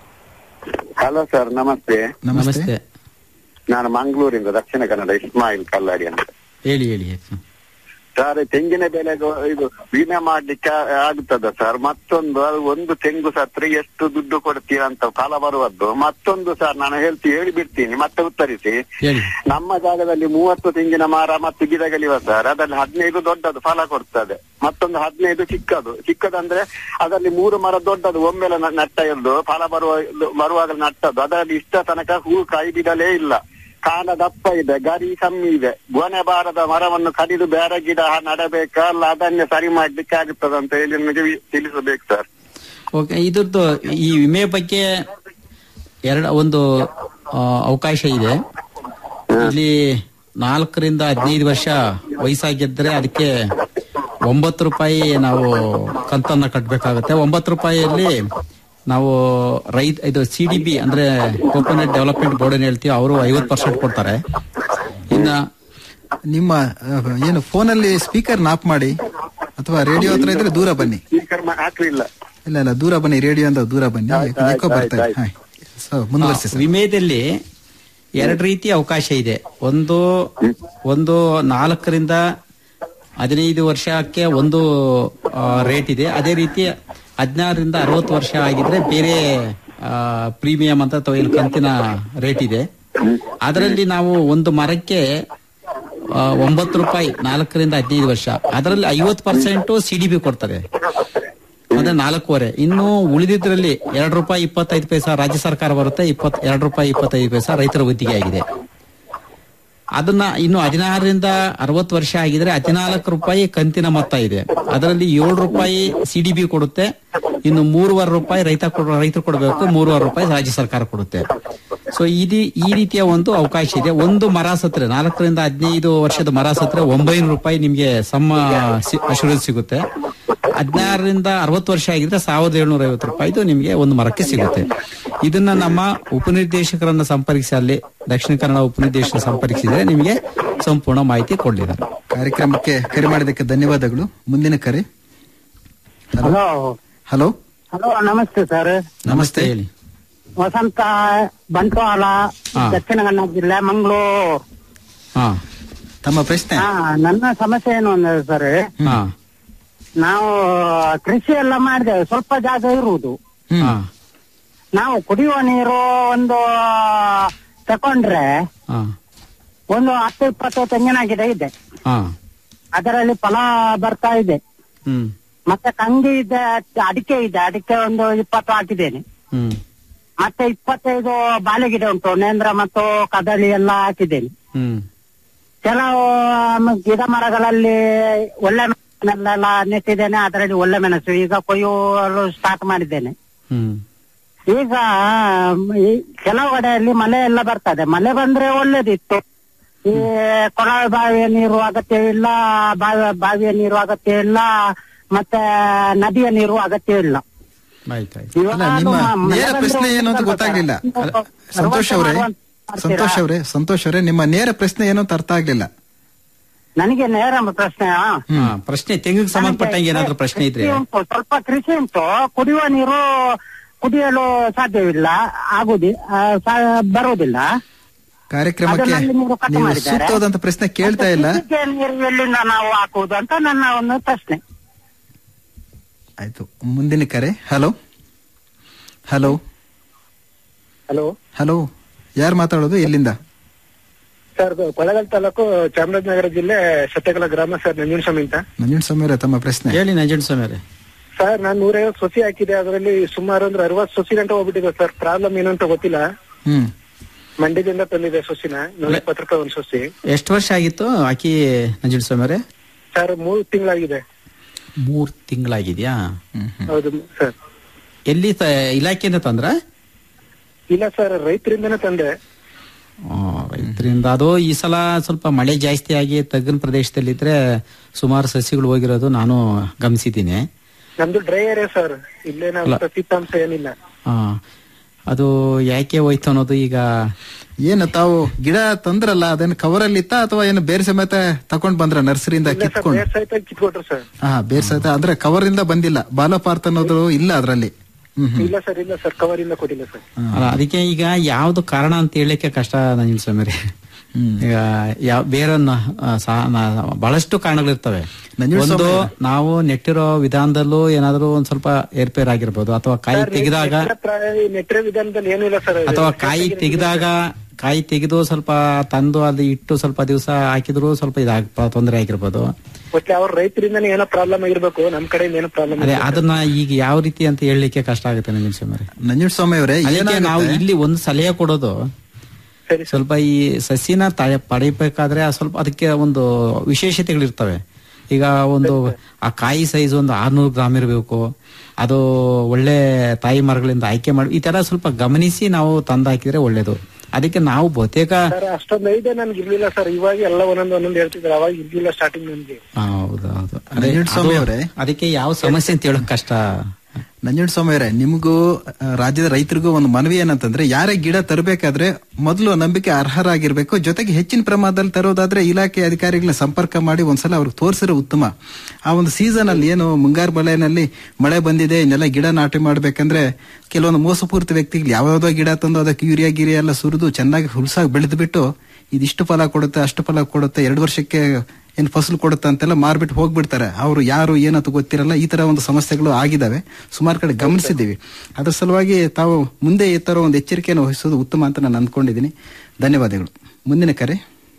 ಹಲೋ ಸರ್ ನಮಸ್ತೆ ನಮಸ್ತೆ ನಮಸ್ತೆ ನಾನು ಮಂಗಳೂರಿಂದ ದಕ್ಷಿಣ ಕನ್ನಡ ಇಸ್ಮಾಯಿಲ್ ಕಲ್ಲಾಡಿ ಅಂತ ಹೇಳಿ ಹೇಳಿ ಸರ್ ತೆಂಗಿನ ಬೆಲೆಗೂ ಇದು ವಿಮೆ ಮಾಡ್ಲಿಕ್ಕೆ ಆಗ್ತದ ಸರ್ ಮತ್ತೊಂದು ಅದು ಒಂದು ತೆಂಗು ಸತ್ರೆ ಎಷ್ಟು ದುಡ್ಡು ಕೊಡ್ತೀರಾ ಅಂತ ಕಾಲ ಬರುವದ್ದು ಮತ್ತೊಂದು ಸರ್ ನಾನು ಹೇಳ್ತಿ ಹೇಳಿ ಬಿಡ್ತೀನಿ ಮತ್ತೆ ಉತ್ತರಿಸಿ ಹೇಳಿ ನಮ್ಮ ಜಾಗದಲ್ಲಿ ಮೂವತ್ತು ತೆಂಗಿನ ಮರ ಮತ್ತು ಗಿಡಗಳಿವೆ ಸರ್ ಅದರಲ್ಲಿ ಹದಿನೈದು ದೊಡ್ಡದು ಫಲ ಕೊಡ್ತದೆ ಮತ್ತೊಂದು ಹದಿನೈದು ಚಿಕ್ಕದು ಚಿಕ್ಕದಂದ್ರೆ ಅದರಲ್ಲಿ ಮೂರು ಮರ ದೊಡ್ಡದು ಒಮ್ಮೆಲೆ ನ- ನಟ್ಟ ಇರುದು ಫಲ ಬರುವ ಬರುವಾಗ ನಟ್ಟದ್ದು ಅದರಲ್ಲಿ ಇಷ್ಟ ತನಕ ಹೂ ಕಾಯಿ ಬಿಡಲೇ ಇಲ್ಲ ಕಾಂಡ ದಪ್ಪ ಇದೆ ಗರಿ ಕಮ್ಮಿ ಇದೆ ಗೊನೆ ಬಾರದ ಮರವನ್ನು ಕಡಿದು ಬೇರೆ ಗಿಡ ನಡಬೇಕಾ ಅಲ್ಲ ಅದನ್ನೇ ಸರಿ ಮಾಡ್ಲಿಕ್ಕೆ ಆಗುತ್ತದೆ ಅಂತ ಹೇಳಿ ನಿಮಗೆ ವಿ- ತಿಳಿಸಬೇಕು ಸರ್ ಓಕೆ ಇದ್ರದ್ದು ಈ ವಿಮೆ ಬಗ್ಗೆ ಎರಡ ಒಂದು ಆ, ಅವಕಾಶ ಇದೆ ಇಲ್ಲಿ ನಾಲ್ಕರಿಂದ ಹದಿನೈದು ವರ್ಷ ವಯಸ್ಸಾಗಿದ್ರೆ ಅದಕ್ಕೆ ಒಂಬತ್ತು ರೂಪಾಯಿ ನಾವು ಕಂತನ್ನ ಕಟ್ಟಬೇಕಾಗುತ್ತೆ ಒಂಬತ್ತು ರೂಪಾಯಿಯಲ್ಲಿ ನಾವು ರೈತ ಇದು ಸಿ ಡಿ ಬಿ ಅಂದ್ರೆ ಕೋಕೋನಟ್ ಡೆವಲಪ್ಮೆಂಟ್ ಬೋರ್ಡ್ ಏನ್ ಹೇಳ್ತೀವಿ ಅವರು ಐವತ್ತು ಪರ್ಸೆಂಟ್ ಕೊಡ್ತಾರೆ ಇನ್ನ ನಿಮ್ಮ ಆ, ಏನು ಫೋನಲ್ಲಿ ಸ್ಪೀಕರ್ ನಾಪ್ ಮಾಡಿ ಅಥವಾ ರೇಡಿಯೋ ಹತ್ರ ಇದ್ರೆ ದೂರ ಬನ್ನಿ ಸ್ಪೀಕರ್ ಹಾಕ್ಲಿಲ್ಲ ಇಲ್ಲ ಇಲ್ಲ ದೂರ ಬನ್ನಿ ರೇಡಿಯೋ ಅಂತ ದೂರ ಬನ್ನಿ ಆಯ್ತು, ಎಕೋ ಬರ್ತಾ ಇದೆ ಆಯ್ತು, ಹಾಯ್. ಸೊ ಮುಂದುವರಿಸಿ ಸರ್ ವಿಮೆದಲ್ಲಿ ಎರಡು ರೀತಿ ಅವಕಾಶ ಇದೆ ಒಂದು ಒಂದು ನಾಲ್ಕರಿಂದ ಹದಿನೈದು ವರ್ಷಕ್ಕೆ ಒಂದು ರೇಟ್ ಇದೆ ಅದೇ ರೀತಿ ಹದಿನಾರರಿಂದ ಅರವತ್ತು ವರ್ಷ ಆಗಿದ್ರೆ ಬೇರೆ ಪ್ರೀಮಿಯಂ ಅಂತ ಅಥವಾ ಏನು ಕಂತಿನ ರೇಟ್ ಇದೆ ಅದರಲ್ಲಿ ನಾವು ಒಂದು ಮರಕ್ಕೆ ಆ, ಒಂಬತ್ತು ರೂಪಾಯಿ ನಾಲ್ಕರಿಂದ ಹದಿನೈದು ವರ್ಷ ಅದರಲ್ಲಿ ಐವತ್ತು ಪರ್ಸೆಂಟ್ ಸಿ ಡಿ ಬಿ ಕೊಡ್ತದೆ ಅಂದ್ರೆ ನಾಲ್ಕೂವರೆ ಇನ್ನು ಉಳಿದಿದ್ರಲ್ಲಿ ಎರಡು ರೂಪಾಯಿ ಇಪ್ಪತ್ತೈದು ಪೈಸಾ ರಾಜ್ಯ ಸರ್ಕಾರ ಬರುತ್ತೆ ಇಪ್ಪತ್ ಎರಡು ರೂಪಾಯಿ ಇಪ್ಪತ್ತೈದು ಪೈಸಾ ರೈತರ ಗುತ್ತಿಗೆ ಆಗಿದೆ ಅದನ್ನ ಇನ್ನು ಹದಿನಾರರಿಂದ ಅರವತ್ತು ವರ್ಷ ಆಗಿದ್ರೆ ಹದಿನಾಲ್ಕು ರೂಪಾಯಿ ಕಂತಿನ ಮೊತ್ತ ಇದೆ ಅದರಲ್ಲಿ ಏಳು ರೂಪಾಯಿ ಸಿ ಡಿ ಬಿ ಕೊಡುತ್ತೆ ಇನ್ನು ಮೂರುವರೆ ರೂಪಾಯಿ ರೈತ ಕೊಡ ರೈತರು ಕೊಡಬೇಕು ಮೂರುವರೆ ರೂಪಾಯಿ ರಾಜ್ಯ ಸರ್ಕಾರ ಕೊಡುತ್ತೆ ಸೊ ಇದು ಈ ರೀತಿಯ ಒಂದು ಅವಕಾಶ ಇದೆ ಒಂದು ಮರ ಸತ್ರೆ ನಾಲ್ಕರಿಂದ ಹದಿನೈದು ವರ್ಷದ ಮರ ಸತ್ರೆ ಒಂಬೈನೂರು ರೂಪಾಯಿ ನಿಮ್ಗೆ ಸಮ್ಮ ಅಶೂರೆನ್ಸ್ ಸಿಗುತ್ತೆ ಹದಿನಾರರಿಂದ ಅರವತ್ತು ವರ್ಷ ಆಗಿದ್ರೆ ಸಾವಿರದ ಏಳ್ನೂರ ಐವತ್ತು ರೂಪಾಯಿದು ನಿಮಗೆ ಒಂದು ಮರಕ್ಕೆ ಸಿಗುತ್ತೆ ಇದನ್ನ ನಮ್ಮ ಉಪನಿರ್ದೇಶಕರನ್ನ ಸಂಪರ್ಕಿಸಿ ಅಲ್ಲಿ ದಕ್ಷಿಣ ಕನ್ನಡ ಉಪನಿರ್ದೇಶಕ ಸಂಪರ್ಕಿಸಿದ್ರೆ ನಿಮಗೆ ಸಂಪೂರ್ಣ ಮಾಹಿತಿ ಕೊಡಲಿದ್ದಾರೆ ಕಾರ್ಯಕ್ರಮಕ್ಕೆ ಕರೆ ಮಾಡಿದ್ದಕ್ಕೆ ಧನ್ಯವಾದಗಳು ಮುಂದಿನ ಕರೆ ಹಲೋ ಹಲೋ ಹಲೋ ಹಲೋ ನಮಸ್ತೆ ಸರ್ ನಮಸ್ತೆ ಹೇಳಿ ವಸಂತ ಬಂಟ್ವಾಳ ಹಾ. ದಕ್ಷಿಣ ಕನ್ನಡ ಜಿಲ್ಲೆ ಮಂಗಳೂರು ಹಾ ತಮ್ಮ ಪ್ರಶ್ನೆ ಹಾ ನನ್ನ ಸಮಸ್ಯೆ ಏನು ಅಂದ್ರೆ ಸರ್ ಹಾ ನಾವು ಕೃಷಿ ಎಲ್ಲ ಮಾಡಿದ್ದೇವೆ ಸ್ವಲ್ಪ ಜಾಗ ಇರುವುದು ಹ್ಮ್. ಹಾ ನಾವು ಕುಡಿಯುವ ನೀರು ಒಂದು ತಕೊಂಡ್ರೆ ಹಾ ಒಂದು ಹತ್ತು ಇಪ್ಪತ್ತು ತೆಂಗಿನ ಗಿಡ ಇದೆ ಹಾ ಅದರಲ್ಲಿ ಫಲ ಬರ್ತಾ ಇದೆ ಹ್ಮ್ ಮತ್ತೆ ಕಂಗಿ ಇದೆ ಅಡಿಕೆ ಇದೆ ಅಡಿಕೆ ಒಂದು ಇಪ್ಪತ್ತು ಹಾಕಿದ್ದೇನೆ ಹ್ಮ್ ಮತ್ತೆ ಇಪ್ಪತ್ತೈದು ಬಾಳೆ ಗಿಡ ಉಂಟು ನೇಂದ್ರ ಮತ್ತು ಕದಳಿ ಎಲ್ಲ ಹಾಕಿದ್ದೇನೆ ಹ್ಮ್ ಕೆಲವು ಮ- ಗಿಡ ಮರಗಳಲ್ಲಿ ಒಳ್ಳೆ ಮೆಣಸನ್ನೆಲ್ಲ ನೆಟ್ಟಿದ್ದೇನೆ ಅದರಲ್ಲಿ ಒಳ್ಳೆ ಮೆಣಸು ಈಗ ಕೊಯ್ಯಲು ಸ್ಟಾರ್ಟ್ ಮಾಡಿದ್ದೇನೆ ಹ್ಮ್ ಈಗ ಮ್, ಈ ಕೆಲವು ಕಡೆಯಲ್ಲಿ ಮಳೆ ಎಲ್ಲ ಬರ್ತದೆ ಮಳೆ ಬಂದ್ರೆ ಒಳ್ಳೇದಿತ್ತು ಈ ಕೊಳವೆ ಬಾವಿಯ ನೀರು ಅಗತ್ಯವಿಲ್ಲ ಬಾವಿ ಬಾವಿಯ ನೀರು ಅಗತ್ಯ ಇಲ್ಲ ಮತ್ತೆ ನದಿಯ ನೀರು ಅಗತ್ಯ ಇಲ್ಲ ಆಯ್ತಾಯ್ತು ಇವಾಗ ಅಲ್ಲ ನಿಮ್ಮ ಮ- ಮಳೆ ನೇರ ಬಂದ್ರೆ ಪ್ರಶ್ನೆ ಏನು ಅಂತ ಒಳ್ಳೇದಲ್ಲ ಗೊತ್ತಾಗ್ಲಿಲ್ಲ ಸರ್. ಅಲ್ಲ, ಸಂತೋಷ್ ಅವರೇ ಮಾಡ್ತೀರಾ? ಸಂತೋಷ್ ಅವರೇ ಸಂತೋಷ್ ಅವರೇ ನಿಮ್ಮ ನೇರ ಪ್ರಶ್ನೆ ಏನು ಅಂತ ಅರ್ಥ ಆಗ್ಲಿಲ್ಲ ನನಗೆ ನೇರ ಪ್ರಶ್ನೆ ಹಾ ಪ್ರಶ್ನೆ ತೆಂಗಿಗೆ ಸಂಬಂಧಪಟ್ಟಂಗೆ ಏನಾದ್ರೂ ಪ್ರಶ್ನೆ ಇದ್ರೆ ಕೃಷಿ ಉಂಟು ಸ್ವಲ್ಪ ಕೃಷಿ ಉಂಟು ಕುಡಿಯುವ ನೀರು ಕುಡಿಯಲು ಸಾಧ್ಯವಿಲ್ಲ ಆಗುದಿ ಆ, ಸಾ- ಬರುವುದಿಲ್ಲ ಕಾರ್ಯಕ್ರಮಕ್ಕೆ ಅದರಲ್ಲಿ ನೀವು ಕಟ್ ನೀವು ಮಾಡಿದ್ದಾರೆ. ಸೂಕ್ತವಾದಂತ ಪ್ರಶ್ನೆ ಕೇಳ್ತಾ ಇಲ್ಲ ಮತ್ತೆ ಕೃಷಿಗೆ ನೀರು ಎಲ್ಲಿಂದ ನಾವು ಹಾಕುವುದು ಅಂತ ನನ್ನ ಒಂದು ಪ್ರಶ್ನೆ ಆಯ್ತು ಮುಂದಿನ ಕರೆ ಹಲೋ ಹಲೋ ಹಲೋ ಹಲೋ ಯಾರು ಮಾತಾಡೋದು ಎಲ್ಲಿಂದ ಸರ್ ಕೊಳ್ಳೇಗಾಲ ತಾಲೂಕು ಚಾಮರಾಜನಗರ ಜಿಲ್ಲೆ ಸತ್ಯಕಲಾ ಗ್ರಾಮ ಸರ್ ನಂಜುಂಡಸ್ವಾಮಿ ಅಂತ ನಂಜುಂಡ ಸಮೀರ ತಮ್ಮ ಪ್ರಶ್ನೆ ಹೇಳಿ ನಂಜನ್ ಸ್ವಾಮಿ ಸರ್ ನಾನು ನೂರೈವತ್ತು ಸೊಸಿ ಹಾಕಿದೆ ಅದರಲ್ಲಿ ಸುಮಾರು ಅಂದ್ರೆ ಅರವತ್ತು ಸೊಸಿ ಗಂಟೆ ಹೋಗ್ಬಿಟ್ಟಿದೆ ಸರ್ ಪ್ರಾಬ್ಲಮ್ ಏನು ಅಂತ ಗೊತ್ತಿಲ್ಲ ಹ್ಮ್ ಮಂಡ್ಯದಿಂದ ತಂದಿದೆ ಸೊಸಿನ ನೂರ ಇಪ್ಪತ್ತು ರೂಪಾಯಿ ಒಂದು ಸೊಸಿ ಎಷ್ಟು ವರ್ಷ ಆಗಿತ್ತು ಆಕಿ ನಂಜನ್ ಸ್ವಾಮಿ ಅವರೇ ಸರ್ ಮೂರು ತಿಂಗಳಾಗಿದೆ ಮೂರ್ ತಿಂಗಳಾಗಿದ್ಯಾ ಹೌದು ಸರ್ ಎಲ್ಲಿ ತ- ಇಲಾಖೆಯಿಂದ ತಂದ್ರ ಇಲ್ಲ ಸರ್ ರೈತರಿಂದನೇ ತಂದೆ ರೈತರಿಂದ ಅದು ಈ ಸಲ ಸ್ವಲ್ಪ ಮಳೆ ಜಾಸ್ತಿ ಆಗಿ ತಗ್ಗಿನ ಪ್ರದೇಶದಲ್ಲಿದ್ರೆ ಸುಮಾರು ಸಸಿಗಳು ಹೋಗಿರೋದು ನಾನು ಗಮನಿಸಿದ್ದೀನಿ ನಮ್ದು ಡ್ರೈ ಏರಿಯಾ ಸರ್ ಇಲ್ಲೇ ಅಲ್ಲ. ನಾವು ಫಲಿತಾಂಶ ಏನಿಲ್ಲ ಆ, ಅದು ಯಾಕೆ ಹೋಯ್ತು ಅನ್ನೋದು ಈಗ ಏನು ತಾವು ಗಿಡ ತಂದ್ರಲ್ಲ ಅದನ್ನ ಕವರ್ ಅಲ್ಲಿ ಇತ್ತ ಅಥವಾ ಏನು ಬೇರೆ ಸಮೇತ ತಕೊಂಡ್ ಬಂದ್ರ ನರ್ಸರಿಯಿಂದ ಇಲ್ಲ ಸರ್ ಕಿತ್ಕೊಂಡು ಬೇರ್ ಸಹಿತ ಕಿತ್ಕೊಟ್ರು ಸರ್ ಹಾ ಬೇರೆ ಸಹಿತ ಅಂದ್ರೆ ಕವರ್ ಇಂದ ಬಂದಿಲ್ಲ ಬಾಲಪಾರ್ತ್ ಅನ್ನೋದು ಇಲ್ಲ ಅದ್ರಲ್ಲಿ ಹ್ಮ್ ಹ್ಮ್ ಇಲ್ಲ ಸರ್ ಇಲ್ಲ ಸರ್ ಕವರ್ ಇಂದ ಕೊಟ್ಟಿಲ್ಲ ಸರ್ ಅಲ್ಲ ಅದಕ್ಕೆ ಈಗ ಯಾವ್ದು ಕಾರಣ ಅಂತ ಹೇಳಲಿಕ್ಕೆ ಕಷ್ಟ ನಂಜನ್ ಸ್ವಾಮಿ ರೀ. ಈಗ ಯಾವ ಬೇರೆ ಬಹಳಷ್ಟು ಕಾರಣಗಳಿರ್ತವೆ ನಂಜುಂಡ ಒಂದು ಸ್ವಾಮಿ ನಾವು ನೆಟ್ಟಿರೋ ವಿಧಾನದಲ್ಲೂ ಏನಾದ್ರೂ ಒಂದ್ ಸ್ವಲ್ಪ ಏರ್ಪೇರ್ ಆಗಿರ್ಬೋದು ಅಥವಾ ಕಾಯಿ ತೆಗೆದಾಗ ನೆಟ್ರೆ ವಿಧಾನದಲ್ಲಿ ಏನೂ ಇಲ್ಲ ಸರ್ ಅಥವಾ ಕಾಯಿ ತೆಗೆದಾಗ ಕಾಯಿ ತೆಗೆದು ಸ್ವಲ್ಪ ತಂದು ಅದು ಇಟ್ಟು ಸ್ವಲ್ಪ ದಿವಸ ಹಾಕಿದ್ರು ಸ್ವಲ್ಪ ಇದಾಗ ತೊಂದರೆ ಆಗಿರ್ಬೋದು ಒಟ್ಲೆ ಅವ್ರ ರೈತರಿಂದನೇ ಏನೋ ಪ್ರಾಬ್ಲಮ್ ಆಗಿರ್ಬೇಕು ನಮ್ ಕಡೆಯಿಂದ ಏನೋ ಪ್ರಾಬ್ಲಮ್ ಅದೇ ಅದನ್ನ ಈಗ ಯಾವ ರೀತಿ ಅಂತ ಹೇಳಲಿಕ್ಕೆ ಕಷ್ಟ ಆಗುತ್ತೆ ನಂಜನ್ ಸ್ವಾಮಿ ಅವರೇ. ನಂಜುಂಡ ಸ್ವಾಮಿ ಅವರೇ ಅದಕ್ಕೆ ನಾವು ಏನಾಗುತ್ತೆ? ಇಲ್ಲಿ ಒಂದು ಸಲಹೆ ಕೊಡೋದು ಸರಿ ಸರ್ ಸ್ವಲ್ಪ ಈ ಸಸಿನ ತ- ಪಡಿಬೇಕಾದ್ರೆ ಆ ಸ್ವಲ್ಪ ಅದಕ್ಕೆ ಒಂದು ವಿಶೇಷತೆಗಳಿರ್ತವೆ ಈಗ ಒಂದು ಆ ಕಾಯಿ ಸೈಜ್ ಒಂದು ಆರ್ನೂರು ಗ್ರಾಮ್ ಇರಬೇಕು ಅದು ಒಳ್ಳೆ ತಾಯಿ ಮರಗಳಿಂದ ಆಯ್ಕೆ ಮಾಡಿ ಈ ತರ ಸ್ವಲ್ಪ ಗಮನಿಸಿ ನಾವು ತಂದು ಹಾಕಿದ್ರೆ ಒಳ್ಳೇದು ಅದಕ್ಕೆ ನಾವು ಬಹುತೇಕ ಸರ್ ಅಷ್ಟೊಂದು ಐಡಿಯಾ ನನ್ಗೆ ಇರ್ಲಿಲ್ಲ ಸರ್ ಇವಾಗ ಎಲ್ಲ ಒಂದೊಂದು ಒಂದೊಂದು ಹೇಳ್ತಿದ್ರು ಅವಾಗ ಇರ್ಲಿಲ್ಲ ಸ್ಟಾರ್ಟಿಂಗ್ ನನ್ಗೆ ಆ, ಹೌದು ಹೌದು ಅದೇ ನಂಜುಂಡ ಸ್ವಾಮಿ ಅದು- ಅವರೇ. ಅದಕ್ಕೆ ಯಾವ ಸಮಸ್ಯೆ ಅಂತ ಹೇಳೋಕ್ ಕಷ್ಟ ನಂಜುಂಡ ಸ್ವಾಮಿ ಅವರೇ ನಿಮಗೂ ಆ, ರಾಜ್ಯದ ರೈತರಿಗೂ ಒಂದು ಮನವಿ ಏನಂತಂದ್ರೆ ಯಾರೇ ಗಿಡ ತರಬೇಕಾದ್ರೆ ಮೊದಲು ನಂಬಿಕೆ ಅರ್ಹರಾಗಿರ್ಬೇಕು ಜೊತೆಗೆ ಹೆಚ್ಚಿನ ಪ್ರಮಾಣದಲ್ಲಿ ತರೋದಾದ್ರೆ ಇಲಾಖೆ ಅಧಿಕಾರಿಗಳನ್ನ ಸಂಪರ್ಕ ಮಾಡಿ ಒಂದ್ಸಲ ಅವ್ರಿಗೆ ತೋರಿಸಿರೋ ಉತ್ತಮ ಆ ಒಂದು ಸೀಸನ್ ಅಲ್ಲಿ ಏನು ಮುಂಗಾರು ಮಳೆನಲ್ಲಿ ಮಳೆ ಬಂದಿದೆ ಇನ್ನೆಲ್ಲ ಗಿಡ ನಾಟಿ ಮಾಡ್ಬೇಕಂದ್ರೆ ಕೆಲವೊಂದು ಮೋಸಪೂರಿತ ವ್ಯಕ್ತಿಗಳು ಯಾವ್ಯಾವ್ದೋ ಗಿಡ ತಂದು ಅದಕ್ಕೆ ಯೂರಿಯಾ ಗಿರಿಯಾ ಎಲ್ಲ ಸುರಿದು ಚೆನ್ನಾಗಿ ಹುಲ್ಸಾಗಿ ಬೆಳೆದು ಬಿಟ್ಟು ಇದಿಷ್ಟು ಫಲ ಕೊಡುತ್ತೆ ಅಷ್ಟು ಫಲ ಕೊಡುತ್ತೆ ಎರಡು ವರ್ಷಕ್ಕೆ ಏನ್ ಫಸಲು ಕೊಡುತ್ತೆ ಅಂತೆಲ್ಲ ಮಾರ್ಬಿಟ್ಟು ಹೋಗ್ಬಿಡ್ತಾರೆ ಅವರು ಯಾರು ಏನಂತ ಗೊತ್ತಿರಲ್ಲ ಈ ತರ ಒಂದು ಸಮಸ್ಯೆಗಳು ಆಗಿದಾವೆ ಸುಮಾರು ಕಡೆ ಗಮನಿಸಿದ್ದೀವಿ ಅದ್ರ ಸಲುವಾಗಿ ತಾವು ಮುಂದೆ ಈ ತರ ಒಂದು ಎಚ್ಚರಿಕೆಯನ್ನು ವಹಿಸೋದು ಉತ್ತಮ ಅಂತ ನಾನು ಅಂದ್ಕೊಂಡಿದ್ದೀನಿ ಧನ್ಯವಾದಗಳು ಮುಂದಿನ ಕರೆ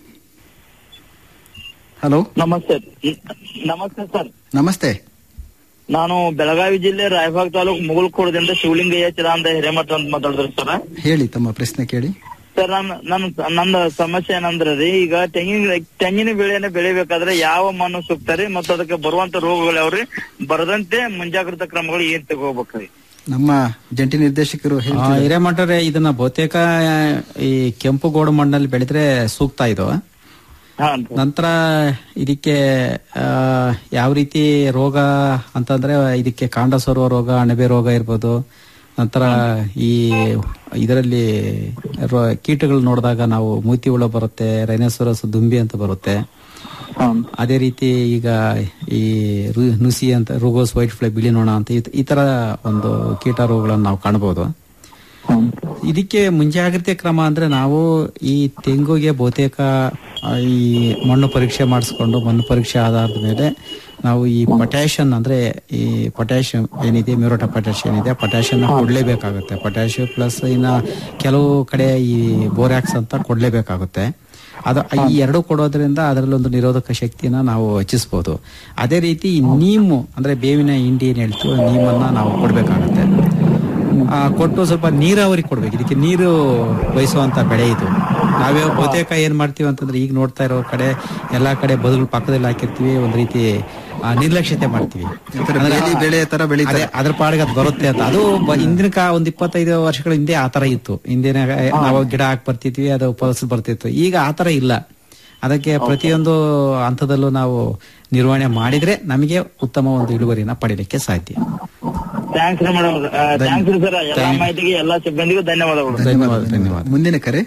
ಹಲೋ ನಮಸ್ತೆ ನಮಸ್ತೆ ಸರ್ ನಮಸ್ತೆ ನಾನು ಬೆಳಗಾವಿ ಜಿಲ್ಲೆ ರಾಯಬಾಗ್ ತಾಲೂಕು ಮುಗುಳ್ಕೋಡದಿಂದ ಶಿವಲಿಂಗಯ್ಯ ಚಿದಾನಂದ ಹಿರೇಮಠ ಅಂತ ಮಾತಾಡಿದ್ರಿ ಸರ್ ಹೇಳಿ ತಮ್ಮ ಪ್ರಶ್ನೆ ಕೇಳಿ ಸರ್ ನನ್ನ ನನ್ನ ನನ್ನ ಸಮಸ್ಯೆ ಏನಂದ್ರೆ ರೀ ಈಗ ತೆಂಗಿನ ತೆಂಗಿನ ಬೆಳೆನ ಬೆಳಿಬೇಕಾದ್ರೆ ಯಾವ ಮಣ್ಣು ಸೂಕ್ತ ರೀ ಮತ್ತು ಅದಕ್ಕೆ ಬರುವಂತ ರೋಗಗಳು ಯಾವ್ರಿ ಬರದಂತೆ ಮುಂಜಾಗ್ರತಾ ಕ್ರಮಗಳು ಏನ್ ತಗೋಬೇಕ್ರಿ ನಮ್ಮ ಜಂಟಿ ನಿರ್ದೇಶಕರು ಆ, ಹೇಳ್ತಿದ್ದಾರೆ ಹಿರೇಮಠರೇ ಇದನ್ನ ಬಹುತೇಕ ಈ ಕೆಂಪು ಗೋಡು ಮಣ್ಣಲ್ಲಿ ಬೆಳೆದ್ರೆ ಸೂಕ್ತ ಇದು ನಂತರ ಇದಕ್ಕೆ ಆ, ಯಾವ ರೀತಿ ರೋಗ ಅಂತಂದ್ರೆ ಇದಕ್ಕೆ ಕಾಂಡ ಸೋರುವ ರೋಗ ಅಣಬೆ ರೋಗ ಇರ್ಬೋದು ನಂತರ ಈ ಇದರಲ್ಲಿ ರೋ- ಕೀಟಗಳು ನೋಡಿದಾಗ ನಾವು ಮೂತಿ ಹುಳ ಬರುತ್ತೆ ರೈನೋಸರಸ್ ದುಂಬಿ ಅಂತ ಬರುತ್ತೆ ಅದೇ ರೀತಿ ಈಗ ಈ ರು- ನುಸಿ ಅಂತ ರುಗೋಸ್ ವೈಟ್ ಫ್ಲೈ ಬಿಳಿ ನೊಣ ಅಂತ ಈ- ಈ ತರ ಒಂದು ಕೀಟ ರೋಗಗಳನ್ನು ನಾವು ಕಾಣಬಹುದು ಇದಕ್ಕೆ ಮುಂಜಾಗ್ರತೆ ಕ್ರಮ ಅಂದ್ರೆ ನಾವು ಈ ತೆಂಗುಗೆ ಬಹುತೇಕ ಆ, ಈ ಮಣ್ಣು ಪರೀಕ್ಷೆ ಮಾಡಿಸ್ಕೊಂಡು ಮಣ್ಣು ಪರೀಕ್ಷೆ ಆಧಾರದ ಮೇಲೆ ನಾವು ಈ ಪೊಟ್ಯಾಷಿಯಂ ಅಂದ್ರೆ ಈ ಪೊಟ್ಯಾಷಿಯಂ ಏನಿದೆ ಮ್ಯೂರೋಟ ಪೊಟ್ಯಾಷಿಯಂ ಏನಿದೆ ಪೊಟ್ಯಾಷಿಯಂ ಕೊಡ್ಲೇಬೇಕಾಗುತ್ತೆ ಪೊಟ್ಯಾಷಿಯಂ ಪ್ಲಸ್ ಇನ್ನ ಕೆಲವು ಕಡೆ ಈ ಬೋರ್ಯಾಕ್ಸ್ ಅಂತ ಕೊಡ್ಲೇಬೇಕಾಗುತ್ತೆ ಅದು ಈ ಎರಡು ಕೊಡೋದ್ರಿಂದ ಅದರಲ್ಲಿ ಒಂದು ನಿರೋಧಕ ಶಕ್ತಿನ ನಾವು ಹೆಚ್ಚಿಸಬಹುದು ಅದೇ ರೀತಿ ಈ ನೀಮು ಅಂದ್ರೆ ಬೇವಿನ ಹಿಂಡಿ ಏನ್ ಹೇಳ್ತೀವೋ ನೀಮನ್ನ ನಾವು ಕೊಡ್ಬೇಕಾಗತ್ತೆ ಆ, ಕೊಟ್ಟು ಸ್ವಲ್ಪ ನೀರಾವರಿ ಕೊಡ್ಬೇಕು ಇದಕ್ಕೆ ನೀರು ಬಯಸುವಂತ ಬೆಳೆ ಇದು ನಾವೇ ಬಹುತೇಕ ಏನ್ ಮಾಡ್ತೀವಿ ಅಂತಂದ್ರೆ ಈಗ ನೋಡ್ತಾ ಇರೋ ಕಡೆ ಎಲ್ಲಾ ಕಡೆ ಬದುಗಳು ಪಕ್ಕದಲ್ಲಿ ಹಾಕಿರ್ತೀವಿ ಒಂದ್ ರೀತಿ ಆ, ನಿರ್ಲಕ್ಷ್ಯತೆ ಮಾಡ್ತೀವಿ ಒಂಥರ ಅಂದ್ರೆ ಬೇಲಿ ಬೆಳೆ ತರ ಬೆಳೀತಾರೆ. ಅದೇ, ಅದ್ರ ಪಾಡಿಗೆ ಅದು ಬರುತ್ತೆ ಅಂತ ಅದು ಬ- ಹಿಂದಿನ ಕಾ ಒಂದ್ ಇಪ್ಪತ್ತೈದು ವರ್ಷಗಳ ಹಿಂದೆ ಆತರ ಇತ್ತು ಹಿಂದಿನ ನಾವು ಗಿಡ ಹಾಕಿ ಬರ್ತಿದ್ವಿ ಅದು ಫಸಲು ಬರ್ತಿತ್ತು ಈಗ ಆತರ ಇಲ್ಲ ಅದಕ್ಕೆ ಪ್ರತಿಯೊಂದು ಹಂತದಲ್ಲೂ ನಾವು ನಿರ್ವಹಣೆ ಮಾಡಿದ್ರೆ ನಮಗೆ ಉತ್ತಮ ಒಂದು ಇಳುವರಿನ ಪಡಿಲಿಕ್ಕೆ ಸಾಧ್ಯ ಥ್ಯಾಂಕ್ಸ್ ರೀ ಮೇಡಮ್ ಥ್ಯಾಂಕ್ಸ್ ರೀ ಸರ್ ಎಲ್ಲಾ ಮಾಹಿತಿಗೆ ಎಲ್ಲಾ ಸಿಬ್ಬಂದಿಗೂ ಧನ್ಯವಾದಗಳು ಧನ್ಯವಾದ ಧನ್ಯವಾದ ಮುಂದಿನ ಕರೆ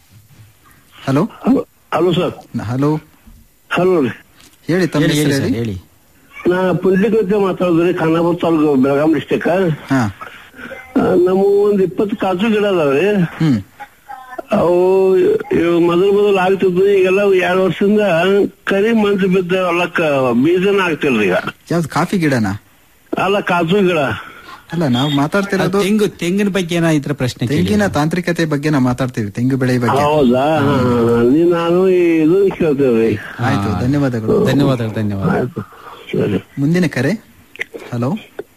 hello hello sir hello hello ರೀ ಹೇಳಿ ತಮ್ಮ ಹೇಳಿ ಹೆಸರು ಹೇಳಿ ಹೇಳಿ ಸರ್, ಹೇಳಿ ನಾ ಪುಂಡ್ಲಿಕತೆ ಮಾತಾಡಿದ್ರಿ ಖಾನಾಪುರ ತಾಲೂಕು ಬೆಳಗಾಂ ಡಿಸ್ಟಿಕ್ ಹಾ ನಮ್ಮ ಒಂದ್ ಇಪ್ಪತ್ತು ಕಾಜು ಗಿಡ ಅದಾವ್ರಿ ಹ್ಮ್ ಅವು ಇವು ಮೊದಲು ಮೊದಲು ಆಗ್ತಿದ್ವು ಈಗೆಲ್ಲ ಎರಡು ವರ್ಷದಿಂದ ಕರಿ ಮಂಜು ಬಿದ್ದ ಹೊಲಕ್ಕ ಬೀಜನ ಆಗ್ತಿಲ್ರಿ ಈಗ ಯಾವ್ದು ಕಾಫಿ ಗಿಡನಾ ಅಲ್ಲ ಕಾಜು ಗಿಡ ಅಲ್ಲ ನಾವು ಮಾತಾಡ್ತಿರೋದು ತೆಂಗು ತೆಂಗಿನ ಬಗ್ಗೆ ಏನಾಯ್ತರ ಪ್ರಶ್ನೆ ಕೇಳಿ ತೆಂಗಿನ ತಾಂತ್ರಿಕತೆ ಬಗ್ಗೆ ನಾವು ಮಾತಾಡ್ತೀವಿ ತೆಂಗು ಬೆಳೆ ಬಗ್ಗೆ ಹೌದಾ ನೀ ನಾನು ಇದು ಕೇಳ್ತೇವ್ರಿ ಆಯ್ತು ಧನ್ಯವಾದಗಳು ಧನ್ಯವಾದಗಳು ಧನ್ಯವಾದ ಆಯ್ತು ಸರಿ ಮುಂದಿನ ಕರೆ ಹಲೋ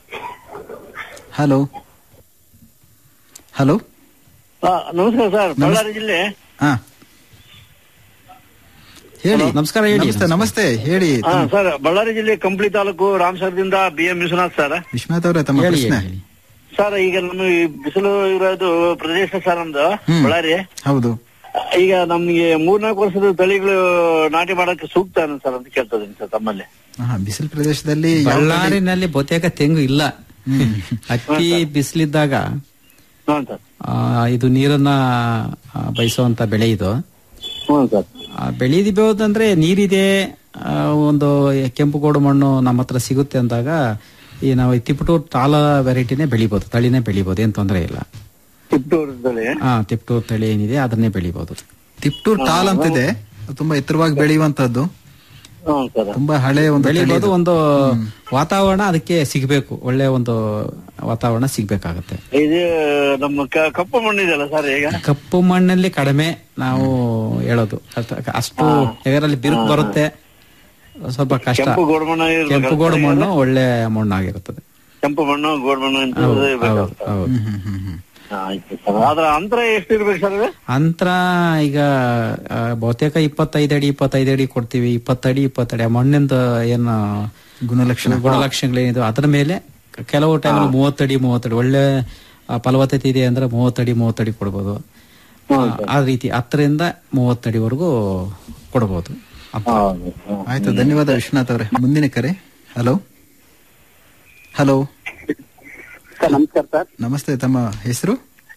ಹಲೋ ಹಲೋ ನಮಸ್ಕಾರ ಸರ್ ಬಳ್ಳಾರಿ ಜಿಲ್ಲೆ ಹಾ ಹೇಳಿ ನಮಸ್ಕಾರ ಹೇಳಿ. ನಮಸ್ತೆ ನಮಸ್ತೆ ಹೇಳಿ ಹಾ ಸರ್ ಬಳ್ಳಾರಿ ಜಿಲ್ಲೆ ಕಂಪ್ಲಿ ತಾಲೂಕು ರಾಮಸರದಿಂದ B M Vishwanath sir Vishwanath ಅವರೇ ತಮ್ಮ ಹೇಳಿ ಪ್ರಶ್ನೆ ಹೇಳಿ ಸರ್ ಈಗ ನಮ್ಮ ಈ ಬಿಸಿಲು ಇರೋದು ಪ್ರದೇಶ ಸರ್ ನಮ್ದು ಹ್ಮ್. ಬಳ್ಳಾರಿ ಹೌದು ಈಗ ನಮ್ಗೆ ಮೂರ್ನಾಲ್ಕು ವರ್ಷದ ತಳಿಗಳು ನಾಟಿ ಮಾಡಕ್ಕೆ ಸೂಕ್ತ ಸರ್ ಅಂತ ಕೇಳ್ತದೀನಿ ಸರ್ ತಮ್ಮಲ್ಲಿ ಹಾ ಬಿಸಿಲು ಪ್ರದೇಶದಲ್ಲಿ ಯಾವ ತಳಿ- ಬಳ್ಳಾರಿನಲ್ಲಿ ಬಹುತೇಕ ತೆಂಗು ಇಲ್ಲ ಅತಿ ಬಿಸಿಲಿದ್ದಾಗ ಹ್ಞೂ ಸರ್ ಆ, ಇದು ನೀರನ್ನ ಆ, ಬಯಸುವಂತ ಬೆಳೆ ಇದು ಹ್ಞೂ ಸರ್ ಆ, ಬೆಳೆದಿಬೋದಂದ್ರೆ ನೀರಿದೆ ಆ, ಒಂದು ಕೆಂಪು ಗೋಡು ಮಣ್ಣು ನಮ್ಮ ಹತ್ರ ಸಿಗುತ್ತೆ ಅಂದಾಗ ಈ ನಾವು ತಿಪ್ಟೂರ್ ತಾಲ ವೆರೈಟಿನೇ ಬೆಳಿಬಹುದು ತಳಿನೇ ಬೆಳಿಬಹುದು ಏನ್ ತೊಂದರೆ ಇಲ್ಲ ಚಿತ್ತೂರದಲ್ಲಿ ಆ ತಿಪ್ಟೂರ್ ತಳಿ ಏನಿದೆ ಅದನ್ನೇ ಬೆಳಿಬಹುದು ತಿಪ್ಟೂರ್ ಟಾಲ್ ಅಂತಿದೆ ಅದು ತುಂಬಾ ಎತ್ತರವಾಗಿ ಬೆಳೆಯುವಂತದ್ದು ಹ್ಞೂ ಸರ್ ತುಂಬಾ ಹಳೆ ಒಂದು ತಳಿ ಬೆಳಿಬಹುದು ಇದು. ಒಂದು ವಾತಾವರಣ ಅದಕ್ಕೆ ಸಿಗ್ಬೇಕು ಒಳ್ಳೆ ಒಂದು ವಾತಾವರಣ ಸಿಗ್ಬೇಕಾಗತ್ತೆ ಇದು ನಮ್ಮ ಕ- ಕಪ್ಪು ಮಣ್ಣಿದೆಯಲ್ಲ ಸರ್ ಈಗ ಕಪ್ಪು ಮಣ್ಣಲ್ಲಿ ಕಡಿಮೆ ನಾವು ಹೇಳೋದು ಅಷ್ಟ- ಅಷ್ಟು ಇದರಲ್ಲಿ ಬಿರುಕು ಬರುತ್ತೆ ಸ್ವಲ್ಪ ಕಷ್ಟ ಕೆಂಪು ಗೋಡು ಮಣ್ಣು ಇರ್ಬೇಕಲ್ಲ ಕೆಂಪು ಗೋಡು ಸರ್ ಮಣ್ಣು ಇದು? ಒಳ್ಳೆ ಮಣ್ಣಾಗಿರುತ್ತದೆ ಕೆಂಪು ಮಣ್ಣು ಗೋಡ್ ಮಣ್ಣು ಅಂತ ಹೌದು ಇರ್ಬೇಕು ಹೌದು ಸರ್. ಹೌದು ಹ್ಮ್, ಹ್ಮ್, ಹ್ಮ್. ಹಾ, ಆಯ್ತು ಸರ್ ಅದ್ರ ಅಂತರ ಎಷ್ಟು ಇರ್ಬೇಕು ಸರ್ ಇದು? ಅಂತರ ಈಗ ಆ, ಬಹುತೇಕ ಇಪ್ಪತ್ತೈದು ಅಡಿ ಇಪ್ಪತ್ತೈದು ಅಡಿ ಕೊಡ್ತೀವಿ ಇಪ್ಪತ್ತಡಿ ಇಪ್ಪತ್ತಡಿ ಆ ಮಣ್ಣಿಂದ ಏನು ಗುಣಲಕ್ಷಣ ಗುಣಲಕ್ಷಣಗಳೇನಿದೆ ಅದರ ಮೇಲೆ ಕೆಲವು ಟೈಮ್ ಮೂವತ್ತಡಿ ಮೂವತ್ತಡಿ ಒಳ್ಳೆ ಆ, ಫಲವತ್ತತೆ ಇದೆ ಅಂದ್ರೆ ಮೂವತ್ತಡಿ ಮೂವತ್ತಡಿ ಕೊಡ್ಬೋದು ಆ, ಆ ರೀತಿ ಹತ್ತರಿಂದ ಮೂವತ್ತಡಿವರೆಗೂ ಕೊಡಬಹುದು ಹೌದು ಹ್ಮ್. ಆಯ್ತು ಧನ್ಯವಾದ ವಿಶ್ವನಾಥ್ ಅವರೇ ಮುಂದಿನ ಕರೆ ಹಲೋ ಹಲೋ ಸರ್ ನಮಸ್ಕಾರ ಸರ್ ನಮಸ್ತೆ ತಮ್ಮ ಹೆಸರು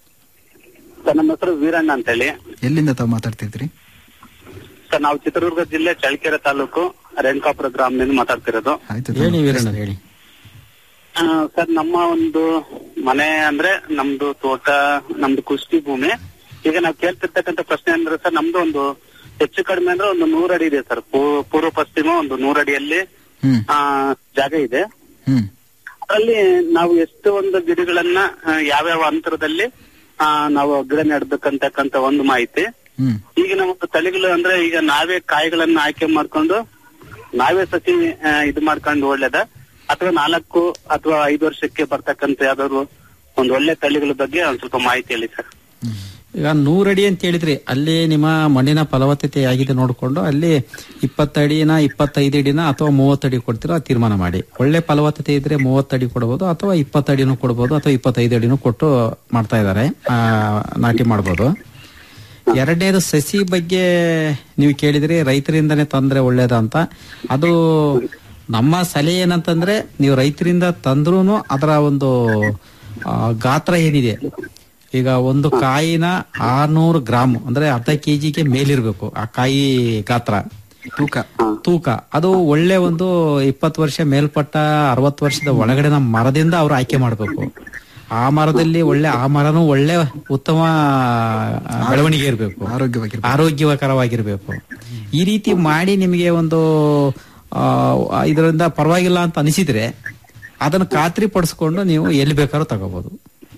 ಸರ್ ನಮ್ಮ ಹೆಸರು ವೀರಣ್ಣ ಅಂತ ಹೇಳಿ ಎಲ್ಲಿಂದ ತಾವು ಮಾತಾಡ್ತಿದ್ರಿ ಸರ್ ನಾವು ಚಿತ್ರದುರ್ಗ ಜಿಲ್ಲೆ ಚಳ್ಳಕೆರೆ ತಾಲೂಕು ರೇಣುಕಾಪುರ ಗ್ರಾಮದಿಂದ ಮಾತಾಡ್ತಿರೋದು ಆಯ್ತು ಹೇಳಿ ತಮ್ಮ ವೀರಣ್ಣ ಪ್ರಶ್ನೆ. ಹೇಳಿ ಆ, ಸರ್ ನಮ್ಮ ಒಂದು ಮನೆ ಅಂದ್ರೆ ನಮ್ದು ತೋಟ ನಮ್ದು ಕುಷ್ಟಿ ಭೂಮಿ ಈಗ ನಾವು ಕೇಳ್ತಿರ್ತಕ್ಕಂಥ ಪ್ರಶ್ನೆ ಅಂದ್ರೆ ಸರ್ ನಮ್ದು ಒಂದು ಹೆಚ್ಚು ಕಡಿಮೆ ಅಂದ್ರೆ ಒಂದು ನೂರು ಅಡಿ ಇದೆ ಸರ್ ಪೂ- ಪೂರ್ವ ಪಶ್ಚಿಮ ಒಂದು ನೂರು ಅಡಿಯಲ್ಲಿ ಹ್ಮ್ ಆ ಜಾಗ ಇದೆ ಹ್ಮ್ ಅಲ್ಲಿ ನಾವು ಎಷ್ಟು ಒಂದು ಗಿಡಗಳನ್ನ ಆ, ಯಾವ್ಯಾವ ಅಂತರದಲ್ಲಿ ಆ, ನಾವು ಗಿಡ ನೆಡ್ಬೇಕಂತಕ್ಕಂತ ಒಂದು ಮಾಹಿತಿ ಹ್ಮ್ ಈಗಿನ ಒಂದು ತಳಿಗಳು ಅಂದ್ರೆ ಈಗ ನಾವೇ ಕಾಯಿಗಳನ್ನ ಆಯ್ಕೆ ಮಾಡ್ಕೊಂಡು ನಾವೇ ಸಸಿ ಆ, ಇದು ಮಾಡ್ಕೊಂಡು ಒಳ್ಳೇದ ಅಥವಾ ನಾಲ್ಕು ಅಥವಾ ಐದು ವರ್ಷಕ್ಕೆ ಬರ್ತಕ್ಕಂತ ಯಾವ್ದಾದ್ರು ಒಂದು ಒಳ್ಳೆ ತಳಿಗಳ ಬಗ್ಗೆ ಒಂದ್ ಸ್ವಲ್ಪ ಮಾಹಿತಿ ಹೇಳಿ ಸರ್ ಈಗ ನೂರಡಿ ಅಂತ ಹೇಳಿದ್ರಿ ಅಲ್ಲಿ ನಿಮ್ಮ ಮಣ್ಣಿನ ಫಲವತ್ತತೆ ಆಗಿದೆ ನೋಡಿಕೊಂಡು ಅಲ್ಲಿ ಇಪ್ಪತ್ತಡಿನ ಇಪ್ಪತ್ತೈದು ಅಡಿನ ಅಥವಾ ಮೂವತ್ತಡಿ ಕೊಡ್ತೀರೋ ಅದು ತೀರ್ಮಾನ ಮಾಡಿ ಒಳ್ಳೆ ಫಲವತ್ತತೆ ಇದ್ರೆ ಮೂವತ್ತಡಿ ಕೊಡಬಹುದು ಅಥವಾ ಇಪ್ಪತ್ತಡಿನೂ ಕೊಡಬಹುದು ಅಥವಾ ಇಪ್ಪತ್ತೈದು ಅಡಿನೂ ಕೊಟ್ಟು ಮಾಡ್ತಾ ಇದ್ದಾರೆ ನಾಟಿ ಮಾಡ್ಬೋದು ಎರಡನೇದು ಸಸಿ ಬಗ್ಗೆ ನೀವು ಕೇಳಿದ್ರಿ ರೈತರಿಂದನೇ ತಂದ್ರೆ ಒಳ್ಳೇದ ಅಂತ ಅದು ನಮ್ಮ ಸಲಹೆ ಏನಂತಂದ್ರೆ ನೀವು ರೈತರಿಂದ ತಂದ್ರೂ ಅದರ ಒಂದು ಆ, ಗಾತ್ರ ಏನಿದೆ ಈಗ ಒಂದು ಕಾಯಿನ ಆರ್ನೂರು ಗ್ರಾಮ್ ಅಂದ್ರೆ ಅರ್ಧ ಕೆಜಿಗೆ ಮೇಲಿರ್ಬೇಕು ಆ ಕಾಯಿ ಗಾತ್ರ ತೂಕ ತೂಕ ಅದು ಒಳ್ಳೆ ಒಂದು ಇಪ್ಪತ್ತು ವರ್ಷ ಮೇಲ್ಪಟ್ಟ ಅರವತ್ತು ವರ್ಷದ ಒಳಗಡೆ ನಮ್ಮ ಮರದಿಂದ ಅವ್ರು ಆಯ್ಕೆ ಮಾಡಬೇಕು ಆ ಮರದಲ್ಲಿ ಒಳ್ಳೆ ಆ ಮರನು ಒಳ್ಳೆ ಉತ್ತಮ ಆ, ಬೆಳವಣಿಗೆ ಇರಬೇಕು ಆರೋಗ್ಯವಾಗಿ ಆರೋಗ್ಯಕರವಾಗಿರ್ಬೇಕು ಈ ರೀತಿ ಮಾಡಿ ನಿಮಗೆ ಒಂದು ಆ, ಇದರಿಂದ ಪರವಾಗಿಲ್ಲ ಅಂತ ಅನಿಸಿದ್ರೆ ಅದನ್ನು ಖಾತ್ರಿ ಪಡಿಸ್ಕೊಂಡು ನೀವು ಎಲ್ಲಿ ಬೇಕಾದ್ರೂ ತಗೋಬಹುದು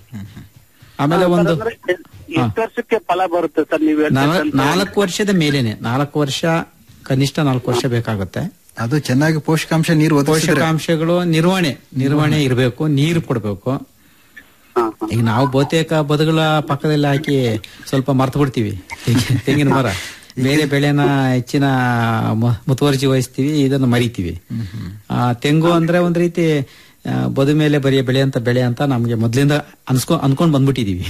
ಆಮೇಲೆ ಒಂದು ಎಷ್ಟು ವರ್ಷಕ್ಕೆ ಫಲ ಬರುತ್ತೆ ಸರ್ ನೀವು ನಾಲ್- ನಾಲ್ಕು ವರ್ಷದ ಮೇಲೇನೆ ನಾಲ್ಕು ವರ್ಷ ಕನಿಷ್ಠ ನಾಲ್ಕು ವರ್ಷ ಬೇಕಾಗುತ್ತೆ ಅದು ಚೆನ್ನಾಗಿ ಪೋಷಕಾಂಶ ನೀರು ಒದಗಿಸಿದ್ರೆ ಪೋಷಕಾಂಶಗಳು ನಿರ್ವಹಣೆ ನಿರ್ವಹಣೆ ಇರಬೇಕು ನೀರು ಕೊಡಬೇಕು ಈಗ ನಾವು ಬಹುತೇಕ ಬದುಗಳ ಪಕ್ಕದಲ್ಲಿ ಹಾಕಿ ಸ್ವಲ್ಪ ಮರ್ತು ಬಿಡ್ತೀವಿ ತೆಂಗಿ- ತೆಂಗಿನ ಮರ ಬೇರೆ ಬೆಳೆನ ಹೆಚ್ಚಿನ ಮ- ಮುತುವರ್ಜಿ ವಹಿಸ್ತೀವಿ ಇದನ್ನು ಮರಿತೀವಿ ಆ, ತೆಂಗು ಅಂದ್ರೆ ಒಂದ್ ರೀತಿ ಆ, ಬದು ಮೇಲೆ ಬರೆಯ ಬೆಳೆ ಅಂತ ಬೆಳೆ ಅಂತ ನಮ್ಗೆ ಮೊದ್ಲಿಂದ ಅನ್ಸ್ಕೊ ಅನ್ಕೊಂಡ್ ಬಂದ್ಬಿಟ್ಟಿದೀವಿ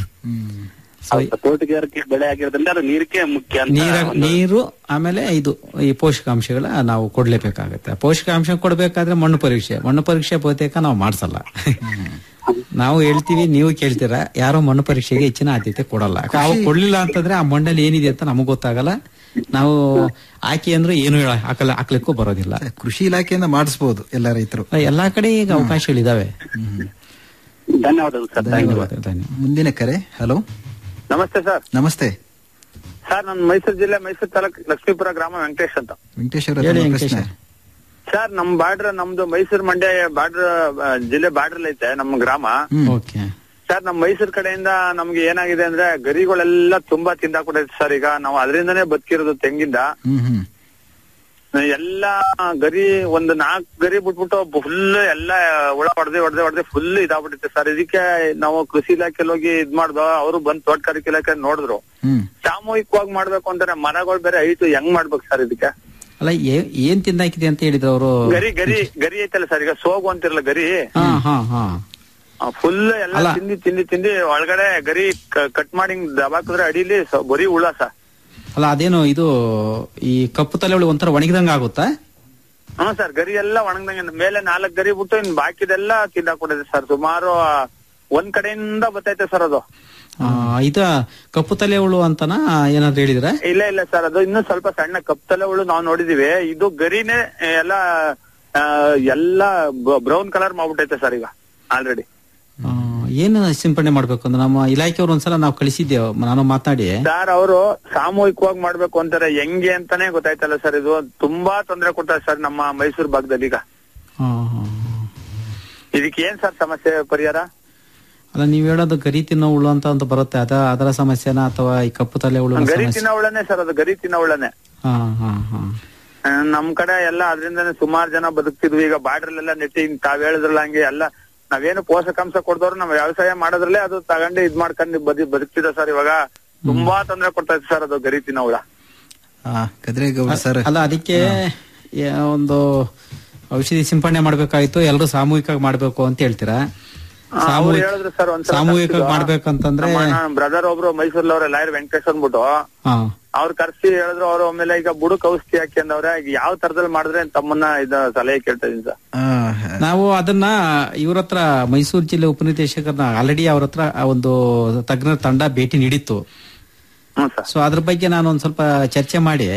ತೋಟಗಾರಿಕೆ ಬೆಳೆ ಆಗಿರೋದ್ರಿಂದ ಅದು ನೀರಿಕೆ ಮುಖ್ಯ ಅಂತ ನೀರ ಒಂದು- ನೀರು ಆಮೇಲೆ ಇದು ಈ ಪೋಷಕಾಂಶಗಳ ನಾವು ಕೊಡ್ಲೇಬೇಕಾಗತ್ತೆ ಪೋಷಕಾಂಶ ಕೊಡ್ಬೇಕಾದ್ರೆ ಮಣ್ಣು ಪರೀಕ್ಷೆ ಮಣ್ಣು ಪರೀಕ್ಷೆ ಬಹುತೇಕ ನಾವು ಮಾಡ್ಸಲ್ಲ ನಾವು ಹೇಳ್ತೀವಿ ನೀವು ಕೇಳ್ತೀರಾ ಯಾರೋ ಮಣ್ಣು ಪರೀಕ್ಷೆಗೆ ಹೆಚ್ಚಿನ ಆದ್ಯತೆ ಕೊಡಲ್ಲ ನಾವು ಕೊಡ್ಲಿಲ್ಲ ಅಂತಂದ್ರೆ ಆ ಮಣ್ಣಲ್ಲಿ ಏನಿದೆ ಅಂತ ನಮಗ್ ಗೊತ್ತಾಗಲ್ಲ ನಾವು ಹಾಕಿ ಅಂದ್ರೆ ಏನು ಹೇಳ- ಹಾಕಲ್ಲ ಹಾಕ್ಲಿಕ್ಕೂ ಬರೋದಿಲ್ಲ ಕೃಷಿ ಇಲಾಖೆಯಿಂದ ಮಾಡಿಸಬಹುದು ಎಲ್ಲ ರೈತರು ಎಲ್ಲಾ ಕಡೆ ಈಗ ಅವಕಾಶಗಳಿದಾವೆ ಧನ್ಯವಾದಗಳು ಸರ್ ಧನ್ಯವಾದ ಧನ್ಯವಾದ ಮುಂದಿನ ಕರೆ ಹಲೋ ನಮಸ್ತೆ ಸರ್ ನಮಸ್ತೆ ಸರ್ ನಾನು ಮೈಸೂರು ಜಿಲ್ಲೆ ಮೈಸೂರು ತಾಲೂಕು ಲಕ್ಷ್ಮೀಪುರ ಗ್ರಾಮ ವೆಂಕಟೇಶ್ ಅಂತ ವೆಂಕಟೇಶ್ ಅವರ ಹೇಳಿ ತಮ್ಮ ವೆಂಕಟೇಶ. ಪ್ರಶ್ನೆ ಸರ್ ನಮ್ ಬಾರ್ಡರ್ ನಮ್ದು ಮೈಸೂರು ಮಂಡ್ಯ ಬಾರ್ಡರ್ ಜಿಲ್ಲೆ ಬಾರ್ಡರ್ ಐತೆ ನಮ್ಮ ಗ್ರಾಮ ಓಕೆ ಸರ್ ನಮ್ ಮೈಸೂರು ಕಡೆಯಿಂದ ನಮ್ಗೆ ಏನಾಗಿದೆ ಅಂದ್ರೆ ಗರಿಗಳೆಲ್ಲ ತುಂಬಾ ತಿಂದಾಕೊಡೈತೆ ಸರ್ ಈಗ ನಾವು ಅದರಿಂದನೇ ಬದುಕಿರೋದು ತೆಂಗಿಂದ ಹ್ಮ್ ಹ್ಮ್ ಎಲ್ಲಾ ಗರಿ ಒಂದು ನಾಲ್ಕು ಗರಿ ಬಿಟ್ಬಿಟ್ಟು ಫುಲ್ ಎಲ್ಲ ಹುಳ ಹೊಡೆದೆ ಹೊಡೆದೆ ಹೊಡೆದೆ ಫುಲ್ ಇದಾಗ್ಬಿಟ್ಟಿದೆ ಸರ್ ಇದಕ್ಕೆ ನಾವು ಕೃಷಿ ಇಲಾಖೆಲಿ ಹೋಗಿ ಇದ್ ಮಾಡ್ದೋ ಅವರು ಬಂದ್ ತೋಟಗಾರಿಕೆ ಇಲಾಖೆ ನೋಡಿದ್ರು ಹ್ಮ್ ಸಾಮೂಹಿಕವಾಗಿ ಮಾಡ್ಬೇಕು ಅಂತಾರೆ ಮರಗಳು ಬೇರೆ ಐಟು ಹೆಂಗ್ ಮಾಡ್ಬೇಕು ಸರ್ ಇದಕ್ಕೆ ಅಲ್ಲ ಏ- ಏನ್ ತಿಂದಾಕಿದೆ ಅಂತ ಹೇಳಿದ್ರು ಅವರು ಗರಿ ಗರಿ ಗರಿ ಐತಲ್ಲ ಸರ್ ಈಗ ಸೋಗು ಅಂತಿರಲ್ಲ ಗರಿ ಹಾ ಹಾ ಹಾ ಫುಲ್ ಎಲ್ಲ ಅಲ್ಲ. ತಿಂದಿ ತಿಂದಿ ತಿಂದಿ ಒಳಗಡೆ ಗರಿ ಕಟ್ ಮಾಡಿ ಹಿಂಗ್ ದಬಾಕಿದ್ರೆ ಅಡಿಲಿ ಸ- ಬರೀ ಹುಳ ಸರ್ ಅಲ್ಲ ಅದೇನು ಇದು ಈ ಕಪ್ಪು ತಲೆ ಹುಳು ಒಂಥರ ಒಣಗಿದಂಗ ಆಗುತ್ತಾ ಹ್ಮ್ ಸರ್ ಗರಿ ಎಲ್ಲ ಒಣಗ್ದಂಗೆ ಮೇಲೆ ನಾಲ್ಕ್ ಗರಿ ಬಿಟ್ಟು ಇನ್ ಬಾಕಿದೆಲ್ಲ ತಿಂದಾಕೊಂಡಿದೆ ಸರ್ ಸುಮಾರು ಆ, ಒಂದ್ ಕಡೆಯಿಂದ ಬರ್ತೈತೆ ಸರ್ ಅದು ಆ, ಇದ ಕಪ್ಪು ತಲೆ ಹುಳು ಅಂತನಾ ಏನಾದ್ರು ಹೇಳಿದ್ರ ಇಲ್ಲ ಇಲ್ಲ ಸರ್ ಅದು ಇನ್ನೂ ಸ್ವಲ್ಪ ಸಣ್ಣ ಕಪ್ತಲೆ ಹುಳು ನಾವು ನೋಡಿದೀವಿ ಇದು ಗರಿನೇ ಎಲ್ಲ ಆ, ಎಲ್ಲ ಬ್ರೌನ್ ಕಲರ್ ಮಾಡ್ಬಿಟ್ಟೈತೆ ಸರ್ ಈಗ ಆಲ್ರೆಡಿ ಏನು ಸಿಂಪಡಣೆ ಮಾಡ್ಬೇಕು ಅಂದ್ರೆ ನಮ್ಮ ಇಲಾಖೆಯವ್ರು ಒಂದ್ಸಲ ನಾವು ಕಳಿಸಿದ್ದೇವೆ ನಾನು ಮಾತಾಡಿ ಸರ್ ಅವರು ಸಾಮೂಹಿಕವಾಗಿ ಮಾಡ್ಬೇಕು ಅಂತಾರೆ ಹೆಂಗೆ ಅಂತಾನೆ ಗೊತ್ತಾಯ್ತಲ್ಲ ಸರ್ ಇದು ತುಂಬಾ ತೊಂದರೆ ಕೊಡ್ತಾರೆ ಸರ್ ನಮ್ಮ ಮೈಸೂರು ಭಾಗದಲ್ಲಿ ಈಗ ಹಾ, ಹಾ. ಇದಕ್ಕೆ ಏನ್ ಸರ್ ಸಮಸ್ಯೆ ಪರಿಹಾರ ಅಲ್ಲ ನೀವ್ ಹೇಳೋದು ಗರಿ ತಿನ್ನೋ ಹುಳು ಅಂತ ಒಂದು ಬರುತ್ತೆ ಅದ ಅದರ ಸಮಸ್ಯೆನಾ ಅಥವಾ ಈ ಕಪ್ಪು ತಲೆ ಹುಳು ಗರಿ ಸಮಸ್ಯೆ ತಿನ್ನೋ ಹುಳನೇ ಸರ್ ಅದು ಗರಿ ತಿನ್ನೋ ಹುಳನೇ ಹಾ ಹಾ ಹಾ ಆ, ನಮ್ ಕಡೆ ಎಲ್ಲ ಅದರಿಂದನೇ ಸುಮಾರು ಜನ ಬದುಕ್ತಿದ್ವಿ ಈಗ ಬಾರ್ಡರ್ ಎಲ್ಲ ನೆಟ್ಟಿ ಹಿಂಗ್ ತಾವ್ ಹೇಳಿದ್ರಲ್ಲ ಹಂಗೆ ಎಲ್ಲ ನಾವೇನು ಪೋಷಕಾಂಶ ಕೊಡ್ದವ್ರು ನಾವ್ ವ್ಯವಸಾಯ ಮಾಡೋದ್ರಲ್ಲೇ ಅದು ತಗೊಂಡು ಇದ್ ಮಾಡ್ಕೊಂಡು ಬದಿ ಬದುಕ್ತಿದ ಸರ್ ಇವಾಗ ತುಂಬಾ ತೊಂದರೆ ಕೊಡ್ತೈತೆ ಸರ್ ಅದು ಗರಿ ತಿನ್ನೋ ಹುಳ ಆ, ಗದ್ರೇಗೌಡ ಸರ್ ಅಲ್ಲ ಅದಕ್ಕೆ ಯಾ- ಒಂದು ಔಷಧಿ ಸಿಂಪಡಣೆ ಮಾಡ್ಬೇಕಾಯ್ತು ಎಲ್ಲರೂ ಸಾಮೂಹಿಕವಾಗಿ ಮಾಡ್ಬೇಕು ಅಂತ ಹೇಳ್ತೀರಾ ಅವ್ರು ಸಾಮೂಹಿಕ ಹೇಳಿದ್ರು ಸರ್ ಒಂದ್ಸಲ ಸಾಮೂಹಿಕವಾಗಿ ಮಾಡ್ಬೇಕಂತಂದ್ರೆ ಬ್ರದರ್ ಒಬ್ರು ಮೈಸೂರ್ಲವ್ರ ಲಾಯರ್ ವೆಂಕಟೇಶ್ ಅಂದ್ಬಿಟ್ಟು ಹಾ ಅವ್ರು ಕರ್ಸಿ ಹೇಳಿದ್ರು ಅವ್ರು ಆಮೇಲೆ ಈಗ ಬುಡಕ್ ಔಷಧಿ ಹಾಕಿ ಅಂದವ್ರೆ ಈಗ ಯಾವ ತರದಲ್ಲಿ ಮಾಡಿದ್ರೆ ತಮ್ಮನ್ನ ಇದ ಸಲಹೆ ಕೇಳ್ತಾ ಇದೀನಿ ಸರ್ ನಾವು ಅದನ್ನ ಇವ್ರ ಹತ್ರ ಮೈಸೂರು ಜಿಲ್ಲೆ ಉಪನಿರ್ದೇಶಕರನ್ನ ಆಲ್ರೆಡಿ ಅವ್ರ ಹತ್ರ ಆ ಒಂದು ತಜ್ಞರ ತಂಡ ಭೇಟಿ ನೀಡಿತ್ತು ಸೊ ಅದ್ರ ಬಗ್ಗೆ ನಾನು ಒಂದ್ ಸ್ವಲ್ಪ ಚರ್ಚೆ ಮಾಡಿ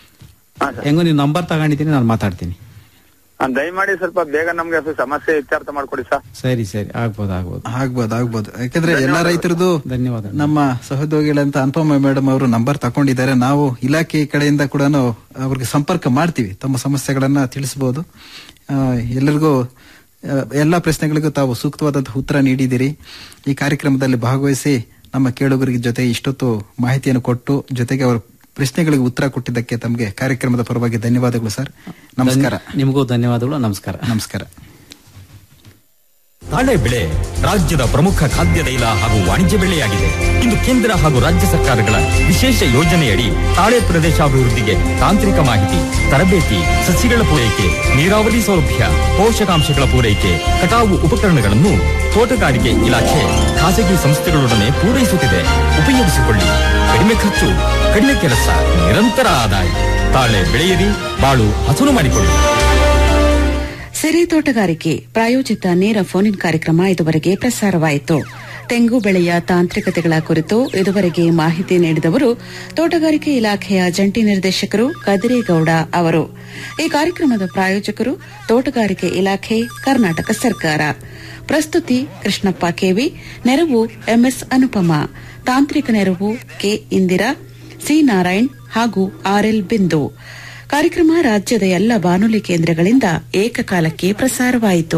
ಹೆಂಗೋ ನೀವು ನಂಬರ್ ತಗೊಂಡಿದ್ದೀನಿ ನಾನು ಮಾತಾಡ್ತೀನಿ ಆ, ದಯಮಾಡಿ ಸ್ವಲ್ಪ ಬೇಗ ನಮ್ಗೆ ಅದು ಸಮಸ್ಯೆ ಇತ್ಯರ್ಥ ಮಾಡ್ಕೊಡಿ ಸರ್ ಸರಿ ಸರಿ ಆಗ್ಬೋದು ಆಗ್ಬೋದು ಆಗ್ಬೋದು ಆಗ್ಬೋದು ಯಾಕಂದ್ರೆ ಎಲ್ಲಾ ರೈತರದು ಧನ್ಯವಾದ ನಮ್ಮ ಸಹೋದ್ಯೋಗಿಗಳಂತ ಅನುಪಮ ಮೇಡಮ್ ಅವರು ನಂಬರ್ ತಕೊಂಡಿದ್ದಾರೆ ನಾವು ಇಲಾಖೆ ಕಡೆಯಿಂದ ಕೂಡ ಅವ್ರಿಗೆ ಸಂಪರ್ಕ ಮಾಡ್ತೀವಿ ತಮ್ಮ ಸಮಸ್ಯೆಗಳನ್ನ ತಿಳಿಸಬಹುದು ಎಲ್ಲರಿಗೂ ಆ, ಎಲ್ಲಾ ಪ್ರಶ್ನೆಗಳಿಗೂ ತಾವು ಸೂಕ್ತವಾದಂತಹ ಉತ್ತರ ನೀಡಿದಿರಿ ಈ ಕಾರ್ಯಕ್ರಮದಲ್ಲಿ ಭಾಗವಹಿಸಿ ನಮ್ಮ ಕೇಳುಗರಿಗೆ ಜೊತೆ ಇಷ್ಟೊತ್ತು ಮಾಹಿತಿಯನ್ನು ಕೊಟ್ಟು ಜೊತೆಗೆ ಅವರ ಪ್ರಶ್ನೆಗಳಿಗೆ ಉತ್ತರ ಕೊಟ್ಟಿದ್ದಕ್ಕೆ ತಮಗೆ ಕಾರ್ಯಕ್ರಮದ ಪರವಾಗಿ ಧನ್ಯವಾದಗಳು ಸರ್ ನಮಸ್ಕಾರ ನಿಮಗೂ ಧನ್ಯವಾದಗಳು ನಮಸ್ಕಾರ ನಮಸ್ಕಾರ ತಾಳೆ ಬೆಳೆ ರಾಜ್ಯದ ಪ್ರಮುಖ ಖಾದ್ಯ ತೈಲ ಹಾಗೂ ವಾಣಿಜ್ಯ ಬೆಳೆಯಾಗಿದೆ ಇಂದು ಕೇಂದ್ರ ಹಾಗೂ ರಾಜ್ಯ ಸರ್ಕಾರಗಳ ವಿಶೇಷ ಯೋಜನೆಯಡಿ ತಾಳೆ ಪ್ರದೇಶಾಭಿವೃದ್ಧಿಗೆ ತಾಂತ್ರಿಕ ಮಾಹಿತಿ ತರಬೇತಿ ಸಸಿಗಳ ಪೂರೈಕೆ ನೀರಾವರಿ ಸೌಲಭ್ಯ ಪೋಷಕಾಂಶಗಳ ಪೂರೈಕೆ ಕಟಾವು ಉಪಕರಣಗಳನ್ನು ತೋಟಗಾರಿಕೆ ಇಲಾಖೆ ಖಾಸಗಿ ಸಂಸ್ಥೆಗಳೊಡನೆ ಪೂರೈಸುತ್ತಿದೆ ಉಪಯೋಗಿಸಿಕೊಳ್ಳಿ ಕಡಿಮೆ ಖರ್ಚು ಕಡಿಮೆ ಕೆಲಸ ನಿರಂತರ ಆದಾಯ ತಾಳೆ ಬೆಳೆಯಿರಿ ಬಾಳು ಹಸನು ಮಾಡಿಕೊಳ್ಳಿ ಸಿರಿ ತೋಟಗಾರಿಕೆ ಪ್ರಾಯೋಜಿತ ನೇರ ಫೋನ್ ಇನ್ ಕಾರ್ಯಕ್ರಮ ಇದುವರೆಗೆ ಪ್ರಸಾರವಾಯಿತು ತೆಂಗು ಬೆಳೆಯ ತಾಂತ್ರಿಕತೆಗಳ ಕುರಿತು ಇದುವರೆಗೆ ಮಾಹಿತಿ ನೀಡಿದವರು ತೋಟಗಾರಿಕೆ ಇಲಾಖೆಯ ಜಂಟಿ ನಿರ್ದೇಶಕರು ಕದಿರೇಗೌಡ ಅವರು ಈ ಕಾರ್ಯಕ್ರಮದ ಪ್ರಾಯೋಜಕರು ತೋಟಗಾರಿಕೆ ಇಲಾಖೆ ಕರ್ನಾಟಕ ಸರ್ಕಾರ ಪ್ರಸ್ತುತಿ ಕೃಷ್ಣಪ್ಪ ಕೆವಿ ನೆರವು ಎಂಎಸ್ ಅನುಪಮ ತಾಂತ್ರಿಕ ನೆರವು ಕೆ ಇಂದಿರಾ ಸಿ ನಾರಾಯಣ್ ಹಾಗೂ ಆರ್ಎಲ್ ಬಿಂದು ಕಾರ್ಯಕ್ರಮ ರಾಜ್ಯದ ಎಲ್ಲ ಬಾನುಲಿ ಕೇಂದ್ರಗಳಿಂದ ಏಕಕಾಲಕ್ಕೆ ಪ್ರಸಾರವಾಯಿತು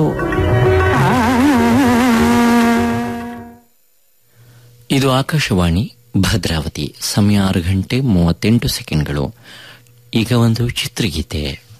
ಇದು ಆಕಾಶವಾಣಿ ಭದ್ರಾವತಿ ಸಮಯ ಆರು ಗಂಟೆ ಮೂವತ್ತೆಂಟು ಸೆಕೆಂಡ್ಗಳು ಈಗ ಒಂದು ಚಿತ್ರಗೀತೆ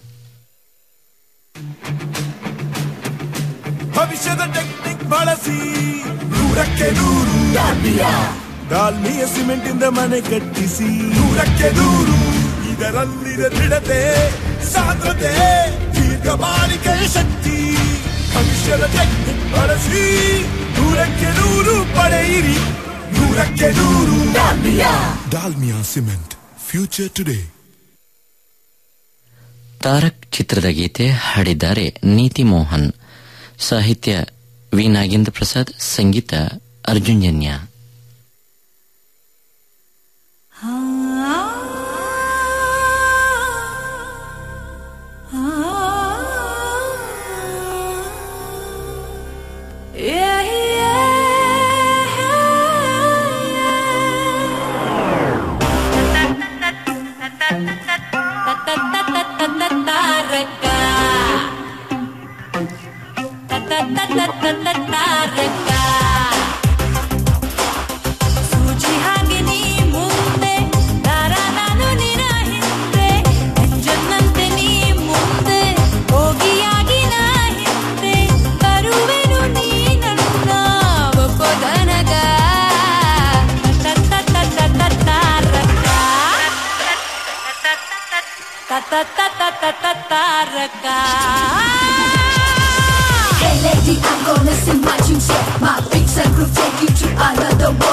ಭವಿಷ್ಯದ ಟೆಕ್ನಿಕ್ ಬಳಸಿ ನೂರಕ್ಕೆ ನೂರು ಡಾಲ್ಮಿಯಾ ಡಾಲ್ಮಿಯ ಸಿಮೆಂಟ್ ಇಂದ ಮನೆ ಕಟ್ಟಿಸಿ ನೂರಕ್ಕೆ ನೂರು ಇದರಲ್ಲಿದೆ ದೃಢತೆ ಸಾಂದ್ರತೆ ದೀರ್ಘ ಬಾಳಿಕೆಯ ಶಕ್ತಿ ಭವಿಷ್ಯದ ಟೆಕ್ನಿಕ್ ಬಳಸಿ ನೂರಕ್ಕೆ ನೂರು ಪಡೆಯಿರಿ ನೂರಕ್ಕೆ ನೂರು Dalmia Dalmia cement future today Tarak ಚಿತ್ರದ ಗೀತೆ ಹಾಡಿದ್ದಾರೆ ನೀತಿ ಮೋಹನ್ ಸಾಹಿತ್ಯ ವಿ ನಾಗೇಂದ್ರ ಪ್ರಸಾದ್ ಸಂಗೀತ ಅರ್ಜುನ್ಜನ್ಯ ಸೂಜಿ ಹಾಗೆ ನೀ ಮುಂದೆ ದಾರ ನಾನು ನಿನ ಹಿಂದೆ ಅಂಜನ್ನಂತೆ ನೀ ಮುಂದೆ ಹೋಗಿಯಾಗಿ ನಾ ಹಿಂದೆ ಬರುವೆನು ನೀ ನನ್ನ ಒಪ್ಪೊದನಗ Hey lady, I'm gonna sing my tune set. My beats and groove take you to another world.